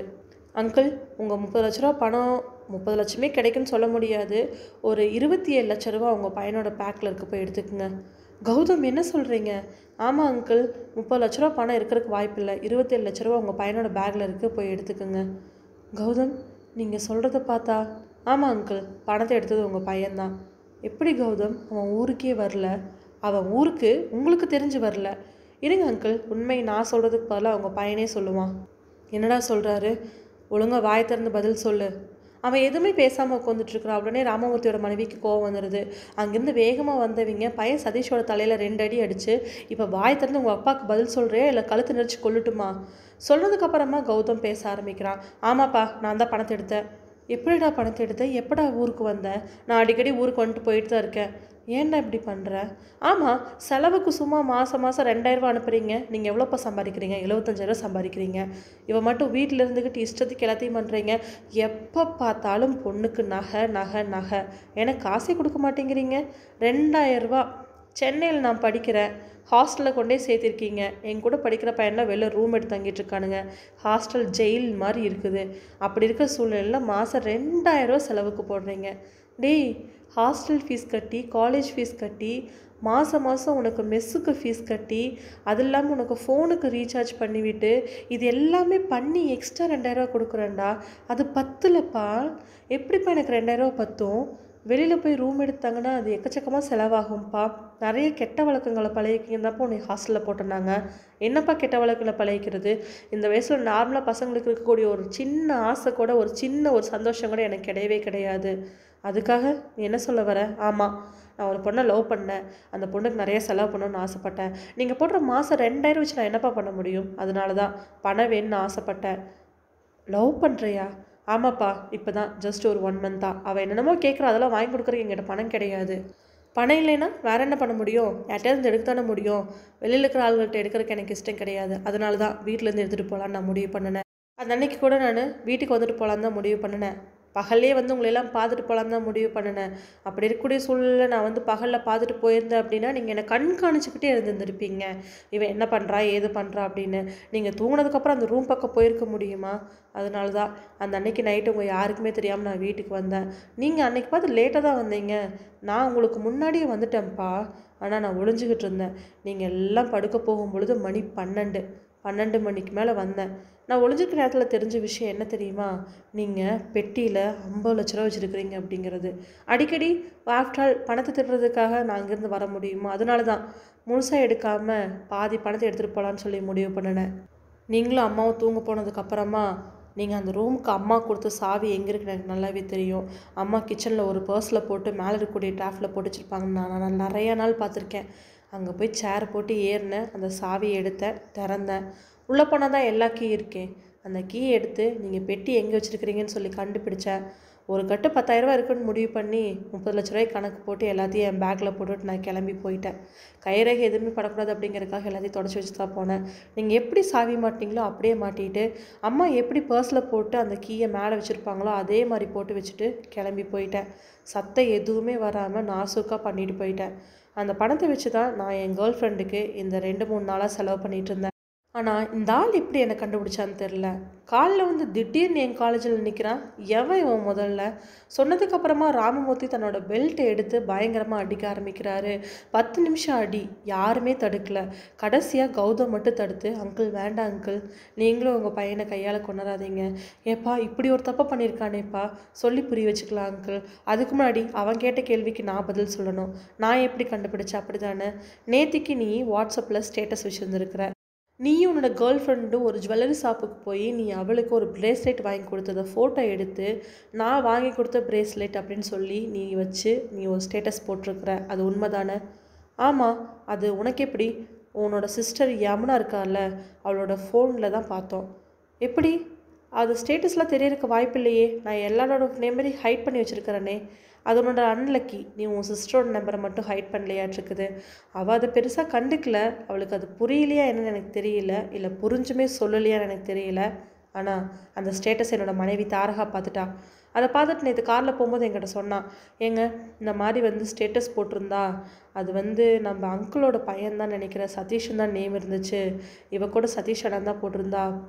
அங்கிள் உங்கள் முப்பது லட்ச ரூபா பணம் முப்பது லட்சமே கிடைக்குன்னு சொல்ல முடியாது ஒரு இருபத்தி ஏழு லட்ச ரூபா உங்கள் பையனோட பேக்கில் இருக்க போய் எடுத்துக்கங்க கௌதம் என்ன சொல்கிறீங்க ஆமாம் அங்கிள் முப்பது லட்ச ரூபா பணம் இருக்கிறதுக்கு வாய்ப்பு இல்லை இருபத்தேழு லட்ச ரூபா உங்கள் பையனோட பேக்கில் இருக்குது போய் எடுத்துக்கோங்க கௌதம் நீங்கள் சொல்கிறத பார்த்தா ஆமாம் அங்கிள் பணத்தை எடுத்தது உங்கள் பையன்தான் எப்படி கௌதம் அவன் ஊருக்கே வரல அவன் ஊருக்கு உங்களுக்கு தெரிஞ்சு வரல இருங்க அங்கிள் உண்மை நான் சொல்கிறதுக்கு பதிலாக உங்கள் பையனே சொல்லுவான் என்னடா சொல்கிறாரு ஒழுங்காக வாய் திறந்து பதில் சொல்லு அவன் எதுவுமே பேசாமல் உட்காந்துட்ருக்குறான் உடனே ராமமூர்த்தியோட மனைவிக்கு கோவம் வந்துடுது அங்கேருந்து வேகமாக வந்தவங்க பையன் சதீஷோட தலையில் ரெண்டு அடி அடித்து இப்போ வாய் திறந்து உங்கள் அப்பாவுக்கு பதில் சொல்கிறியா இல்லை கழுத்து நெரிச்சு கொல்லட்டுமா சொன்னதுக்கப்புறமா கௌதம் பேச ஆரம்பிக்கிறான் ஆமாப்பா நான் தான் பணத்தை எடுத்தேன் எப்படிடா பணத்தை எடுத்த எப்படா ஊருக்கு வந்தேன் நான் அடிக்கடி ஊருக்கு வந்துட்டு போயிட்டு தான் இருக்கேன் ஏன்டா இப்படி பண்ணுற ஆமாம் செலவுக்கு சும்மா மாதம் மாதம் ரெண்டாயிரரூவா அனுப்புகிறீங்க நீங்கள் எவ்வளோப்பா சம்பாதிக்கிறீங்க எழுபத்தஞ்சாயிரம் சம்பாதிக்கிறீங்க இவன் மட்டும் வீட்டில் இருந்துக்கிட்டு இஷ்டத்துக்கு எல்லாத்தையும் பண்ணுறீங்க எப்போ பார்த்தாலும் பொண்ணுக்கு நகை நகை நகை எனக்கு காசே கொடுக்க மாட்டேங்கிறீங்க ரெண்டாயிரரூவா சென்னையில் நான் படிக்கிறேன் ஹாஸ்டலில் கொண்டே சேர்த்திருக்கீங்க என் கூட படிக்கிற பையன்லாம் வெளில ரூம் எடுத்து தங்கிட்டு இருக்கானுங்க ஹாஸ்டல் ஜெயில் மாதிரி இருக்குது அப்படி இருக்கிற சூழ்நிலையில் மாதம் ரெண்டாயிரரூவா செலவுக்கு போடுறீங்க டேய் ஹாஸ்டல் ஃபீஸ் கட்டி காலேஜ் ஃபீஸ் கட்டி மாதம் மாதம் உனக்கு மெஸ்ஸுக்கு ஃபீஸ் கட்டி அது இல்லாமல் உனக்கு ஃபோனுக்கு ரீசார்ஜ் பண்ணிவிட்டு இது எல்லாமே பண்ணி எக்ஸ்ட்ரா ரெண்டாயிரரூவா கொடுக்குறேன்டா அது பத்துலப்பா எப்படிப்பா எனக்கு ரெண்டாயிரரூவா பத்தும் வெளியில் போய் ரூம் எடுத்தாங்கன்னா அது எக்கச்சக்கமாக செலவாகும்ப்பா நிறைய கெட்ட வழக்கங்களை பழகிக்கிங்கதாப்போ உன்னை ஹாஸ்டலில் போட்டிருந்தாங்க என்னப்பா கெட்ட வழக்கங்களை பழகிக்கிறது இந்த வயசில் நார்மலாக பசங்களுக்கு இருக்கக்கூடிய ஒரு சின்ன ஆசை கூட ஒரு சின்ன ஒரு சந்தோஷம் கூட எனக்கு கிடையவே கிடையாது அதுக்காக நீ என்ன சொல்ல வர ஆமாம் நான் ஒரு பொண்ணை லவ் பண்ணேன் அந்த பொண்ணுக்கு நிறைய செலவு பண்ணணும்னு ஆசைப்பட்டேன் நீங்கள் போடுற மாதம் ரெண்டாயிரம் வச்சு நான் என்னப்பா பண்ண முடியும் அதனால தான் பணம் வேணும்னு ஆசைப்பட்டேன் லவ் பண்ணுறியா ஆமாப்பா இப்போ தான் ஜஸ்ட் ஒரு ஒன் மந்த்தா அவள் என்னென்னமோ கேட்குறா அதெல்லாம் வாங்கி கொடுக்குறதுக்கு எங்கிட்ட பணம் கிடையாது பணம் இல்லைன்னா வேற என்ன பண்ண முடியும் யார்கிட்டயாவது எடுக்க தானே முடியும் வெளியில் இருக்கிற ஆளுங்கள்ட்ட எடுக்கிறதுக்கு எனக்கு இஷ்டம் கிடையாது அதனால தான் வீட்டிலேருந்து எடுத்துகிட்டு போகலான்னு நான் முடிவு பண்ணினேன் அந்த அன்னைக்கு கூட நான் வீட்டுக்கு வந்துட்டு போகலான்னு தான் முடிவு பண்ணினேன் பகல்லே வந்து உங்களையெல்லாம் பார்த்துட்டு போகலான்னு தான் முடிவு பண்ணினேன் அப்படி இருக்கக்கூடிய சூழ்நிலை நான் வந்து பகலில் பார்த்துட்டு போயிருந்தேன் அப்படின்னா நீங்கள் என்னை கண்காணிச்சுக்கிட்டே இருந்திருப்பீங்க இவன் என்ன பண்ணுறா ஏது பண்ணுறா அப்படின்னு நீங்கள் தூங்கினதுக்கப்புறம் அந்த ரூம் பக்கம் போயிருக்க முடியுமா அதனால தான் அந்த அன்னைக்கு நைட்டு உங்கள் யாருக்குமே தெரியாமல் நான் வீட்டுக்கு வந்தேன் நீங்கள் அன்னைக்கு பார்த்து லேட்டாக தான் வந்தீங்க நான் உங்களுக்கு முன்னாடியே வந்துட்டேன்ப்பா ஆனால் நான் ஒளிஞ்சுக்கிட்டு இருந்தேன் நீங்கள் எல்லாம் படுக்க போகும் பொழுது மணி பன்னெண்டு பன்னெண்டு மணிக்கு மேலே வந்தேன் நான் ஒளிஞ்சிருக்க நேரத்தில் தெரிஞ்ச விஷயம் என்ன தெரியுமா நீங்கள் பெட்டியில் ஐம்பது லட்ச ரூபா வச்சுருக்கிறீங்க அப்படிங்கிறது அடிக்கடி ஆஃப்டர் ஆல் பணத்தை திருடுறதுக்காக நான் அங்கேருந்து வர முடியுமா அதனால தான் முழுசாக எடுக்காமல் பாதி பணத்தை எடுத்துகிட்டு போகலான்னு சொல்லி முடிவு பண்ணினேன் நீங்களும் அம்மாவும் தூங்க போனதுக்கப்புறமா நீங்கள் அந்த ரூமுக்கு அம்மா கொடுத்த சாவி எங்கே இருக்குன்னு எனக்கு நல்லாவே தெரியும் அம்மா கிச்சனில் ஒரு பர்ஸில் போட்டு மேலே இருக்கக்கூடிய டாஃபில் போட்டு வச்சுருப்பாங்க நான் நான் நிறைய நாள் பார்த்துருக்கேன் அங்கே போய் சேர் போட்டு ஏறினேன் அந்த சாவியை எடுத்தேன் திறந்தேன் உள்ளே போனால் தான் எல்லா கீ இருக்கேன் அந்த கீ எடுத்து நீங்கள் பெட்டி எங்கே வச்சுருக்கிறீங்கன்னு சொல்லி கண்டுபிடிச்சேன் ஒரு கட்டு பத்தாயிரரூபா இருக்குன்னு முடிவு பண்ணி முப்பது லட்ச ரூபாய் கணக்கு போட்டு எல்லாத்தையும் என் பேக்கில் போட்டுட்டு நான் கிளம்பி போயிட்டேன் கைரேகை எதுவுமே படக்கூடாது அப்படிங்கிறதுக்காக எல்லாத்தையும் தொடச்சி வச்சு தான் போனேன் நீங்கள் எப்படி சாவி மாட்டிங்களோ அப்படியே மாட்டிட்டு அம்மா எப்படி பர்ஸில் போட்டு அந்த கீயை மேலே வச்சுருப்பாங்களோ அதே மாதிரி போட்டு வச்சுட்டு கிளம்பி போயிட்டேன் சத்தம் எதுவுமே வராமல் நாசுக்காக பண்ணிட்டு போயிட்டேன் அந்த பணத்தை வச்சு தான் நான் என் கேர்ள் ஃப்ரெண்டுக்கு இந்த ரெண்டு மூணு நாளாக செலவு பண்ணிட்டு இருந்தேன் ஆனால் இந்த ஆள் எப்படி என்னை கண்டுபிடிச்சான்னு தெரில காலைல வந்து திடீர்னு என் காலேஜில் நிற்கிறான் எவன் இவன் முதல்ல சொன்னதுக்கப்புறமா ராமமூர்த்தி தன்னோட பெல்ட்டை எடுத்து பயங்கரமாக அடிக்க ஆரம்பிக்கிறாரு பத்து நிமிஷம் அடி யாருமே தடுக்கல கடைசியாக கௌதம் மட்டும் தடுத்து அங்கிள் வேண்டாம் அங்கிள் நீங்களும் உங்கள் பையனை கையால் கொண்டாடாதீங்க ஏப்பா இப்படி ஒரு தப்பை பண்ணியிருக்கானேப்பா சொல்லி புரிய வச்சுக்கலாம் அங்கிள் அதுக்கு முன்னாடி அவன் கேட்ட கேள்விக்கு நான் பதில் சொல்லணும் நான் எப்படி கண்டுபிடிச்சேன் அப்படி தானே நேத்திக்கு நீ வாட்ஸ்அப்பில் ஸ்டேட்டஸ் வச்சுருந்துருக்கிற நீயும் உன்னோட கேர்ள் ஃப்ரெண்டும் ஒரு ஜுவல்லரி ஷாப்புக்கு போய் நீ அவளுக்கு ஒரு பிரேஸ்லெட் வாங்கி கொடுத்தத ஃபோட்டோ எடுத்து நான் வாங்கி கொடுத்த பிரேஸ்லெட் அப்படின்னு சொல்லி நீ வச்சு நீ ஒரு ஸ்டேட்டஸ் போட்டிருக்கிற அது உண்மைதானே ஆமாம் அது உனக்கு எப்படி உன்னோட சிஸ்டர் யமுனா இருக்கால அவளோட ஃபோனில் தான் பார்த்தோம் எப்படி அது ஸ்டேட்டஸ்லாம் தெரியறதுக்கு வாய்ப்பு இல்லையே நான் எல்லாரோட மெமரி ஹைட் பண்ணி வச்சுருக்கிறேனே அது உன்னோட அன்லக்கி நீ உன் சிஸ்டரோட நம்பரை மட்டும் ஹைட் பண்ணலையாட்டிருக்குது அவள் அதை பெருசாக கண்டுக்கல அவளுக்கு அது புரியலையா என்னன்னு எனக்கு தெரியல இல்லை புரிஞ்சுமே சொல்லலையான்னு எனக்கு தெரியல ஆனால் அந்த ஸ்டேட்டஸ் என்னோட மனைவி தாரகா பார்த்துட்டா அதை பார்த்துட்டு நேற்று காரில் போகும்போது என்கிட்ட சொன்னான் ஏங்க இந்த மாதிரி வந்து ஸ்டேட்டஸ் போட்டிருந்தா அது வந்து நம்ம அங்கிளோட பையன் தான் நினைக்கிறேன் சதீஷன் தான் நேம் இருந்துச்சு இவ கூட சதீஷ் அண்ணன் தான் போட்டிருந்தா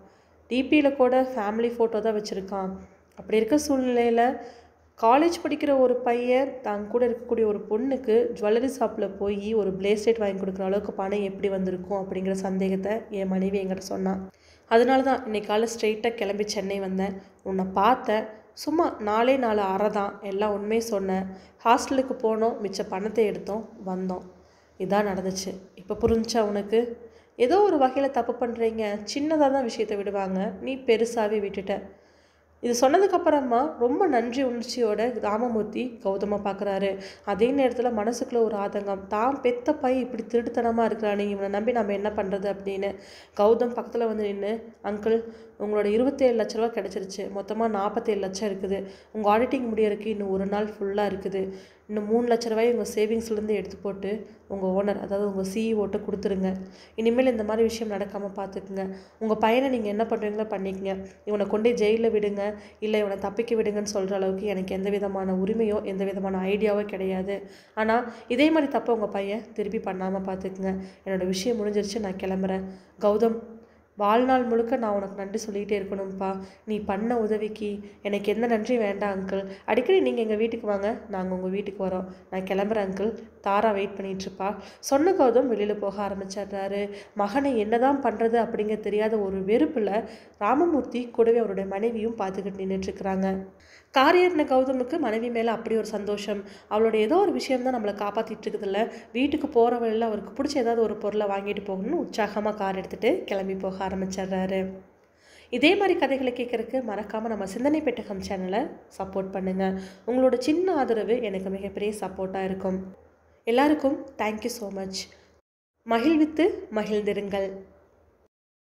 டிபியில் கூட ஃபேமிலி ஃபோட்டோ தான் வச்சுருக்கான் அப்படி இருக்க சூழ்நிலையில் காலேஜ் படிக்கிற ஒரு பையன் தான் கூட இருக்கக்கூடிய ஒரு பொண்ணுக்கு ஜுவல்லரி ஷாப்பில் போய் ஒரு பிளேஸ்லெட் வாங்கி கொடுக்குற அளவுக்கு பணம் எப்படி வந்திருக்கும் அப்படிங்கிற சந்தேகத்தை என் மனைவி என்கிட்ட சொன்னான் அதனால தான் இன்னைக்கு காலை ஸ்ட்ரெயிட்டாக கிளம்பி சென்னை வந்தேன் உன்னை பார்த்தேன் சும்மா நாலே நாலு அறை தான் எல்லாம் உண்மையை சொன்னேன் ஹாஸ்டலுக்கு போனோம் மிச்ச பணத்தை எடுத்தோம் வந்தோம் இதான் நடந்துச்சு இப்போ புரிஞ்சா உனக்கு ஏதோ ஒரு வகையில் தப்பு பண்ணுறீங்க சின்னதாக தான் விஷயத்தை விடுவாங்க நீ பெருசாகவே விட்டுட்ட இது சொன்னதுக்கப்புறமா ரொம்ப நன்றி உணர்ச்சியோட ராமமூர்த்தி கௌதமை பார்க்குறாரு அதே நேரத்தில் மனசுக்குள்ள ஒரு ஆதங்கம் தான் பெத்த பை இப்படி திருட்டுத்தனமாக இருக்கிறானே இவனை நம்பி நம்ம என்ன பண்ணுறது அப்படின்னு கௌதம் பக்கத்தில் வந்து நின்று அங்கிள் உங்களோட இருபத்தேழு லட்ச ரூபா கிடச்சிருச்சு மொத்தமாக நாற்பத்தேழு லட்சம் இருக்குது உங்கள் ஆடிட்டிங் முடியறதுக்கு இன்னும் ஒரு நாள் ஃபுல்லாக இருக்குது இன்னும் மூணு லட்ச ரூபாய் உங்கள் சேவிங்ஸ்லேருந்து எடுத்து போட்டு உங்கள் ஓனர் அதாவது உங்கள் சிஇஓட்ட கொடுத்துருங்க இனிமேல் இந்த மாதிரி விஷயம் நடக்காமல் பார்த்துக்குங்க உங்கள் பையனை நீங்கள் என்ன பண்ணுறீங்களோ பண்ணிக்கங்க இவனை கொண்டு ஜெயிலில் விடுங்க இல்லை இவனை தப்பிக்க விடுங்கன்னு சொல்கிற அளவுக்கு எனக்கு எந்த விதமான உரிமையோ எந்த விதமான ஐடியாவோ கிடையாது ஆனால் இதே மாதிரி தப்பை உங்கள் பையன் திருப்பி பண்ணாமல் பார்த்துக்குங்க என்னோடய விஷயம் முடிஞ்சிருச்சு நான் கிளம்புறேன் கௌதம் வாழ்நாள் முழுக்க நான் உனக்கு நன்றி சொல்லிகிட்டே இருக்கணும்ப்பா நீ பண்ண உதவிக்கு எனக்கு எந்த நன்றி வேண்டாம் அங்கிள் அடிக்கடி நீங்கள் எங்கள் வீட்டுக்கு வாங்க நாங்கள் உங்கள் வீட்டுக்கு வரோம் நான் கிளம்புறேன் அங்கிள் தாரா வெயிட் பண்ணிகிட்ருப்பா சொன்ன கௌதம் வெளியில் போக ஆரம்பிச்சிடுறாரு மகனை என்னதான் பண்ணுறது அப்படிங்க தெரியாத ஒரு வெறுப்பில் ராமமூர்த்தி கூடவே அவருடைய மனைவியும் பார்த்துக்கிட்டு நின்றுட்டுருக்குறாங்க காரியர்ன கௌதமுக்கு மனைவி மேலே அப்படி ஒரு சந்தோஷம் அவளோட ஏதோ ஒரு விஷயம் தான் நம்மளை காப்பாற்றிட்டு இருக்குதுல்ல வீட்டுக்கு போகிற வழியில் அவருக்கு பிடிச்ச ஏதாவது ஒரு பொருளை வாங்கிட்டு போகணும்னு உற்சாகமாக கார் எடுத்துகிட்டு கிளம்பி போக ஆரம்பிச்சிடுறாரு இதே மாதிரி கதைகளை கேட்குறக்கு மறக்காமல் நம்ம சிந்தனை பெட்டகம் சேனலை சப்போர்ட் பண்ணுங்கள் உங்களோட சின்ன ஆதரவு எனக்கு மிகப்பெரிய சப்போர்ட்டாக இருக்கும் எல்லாருக்கும் தேங்க்யூ ஸோ மச் மகிழ்வித்து மகிழ்ந்திருங்கள்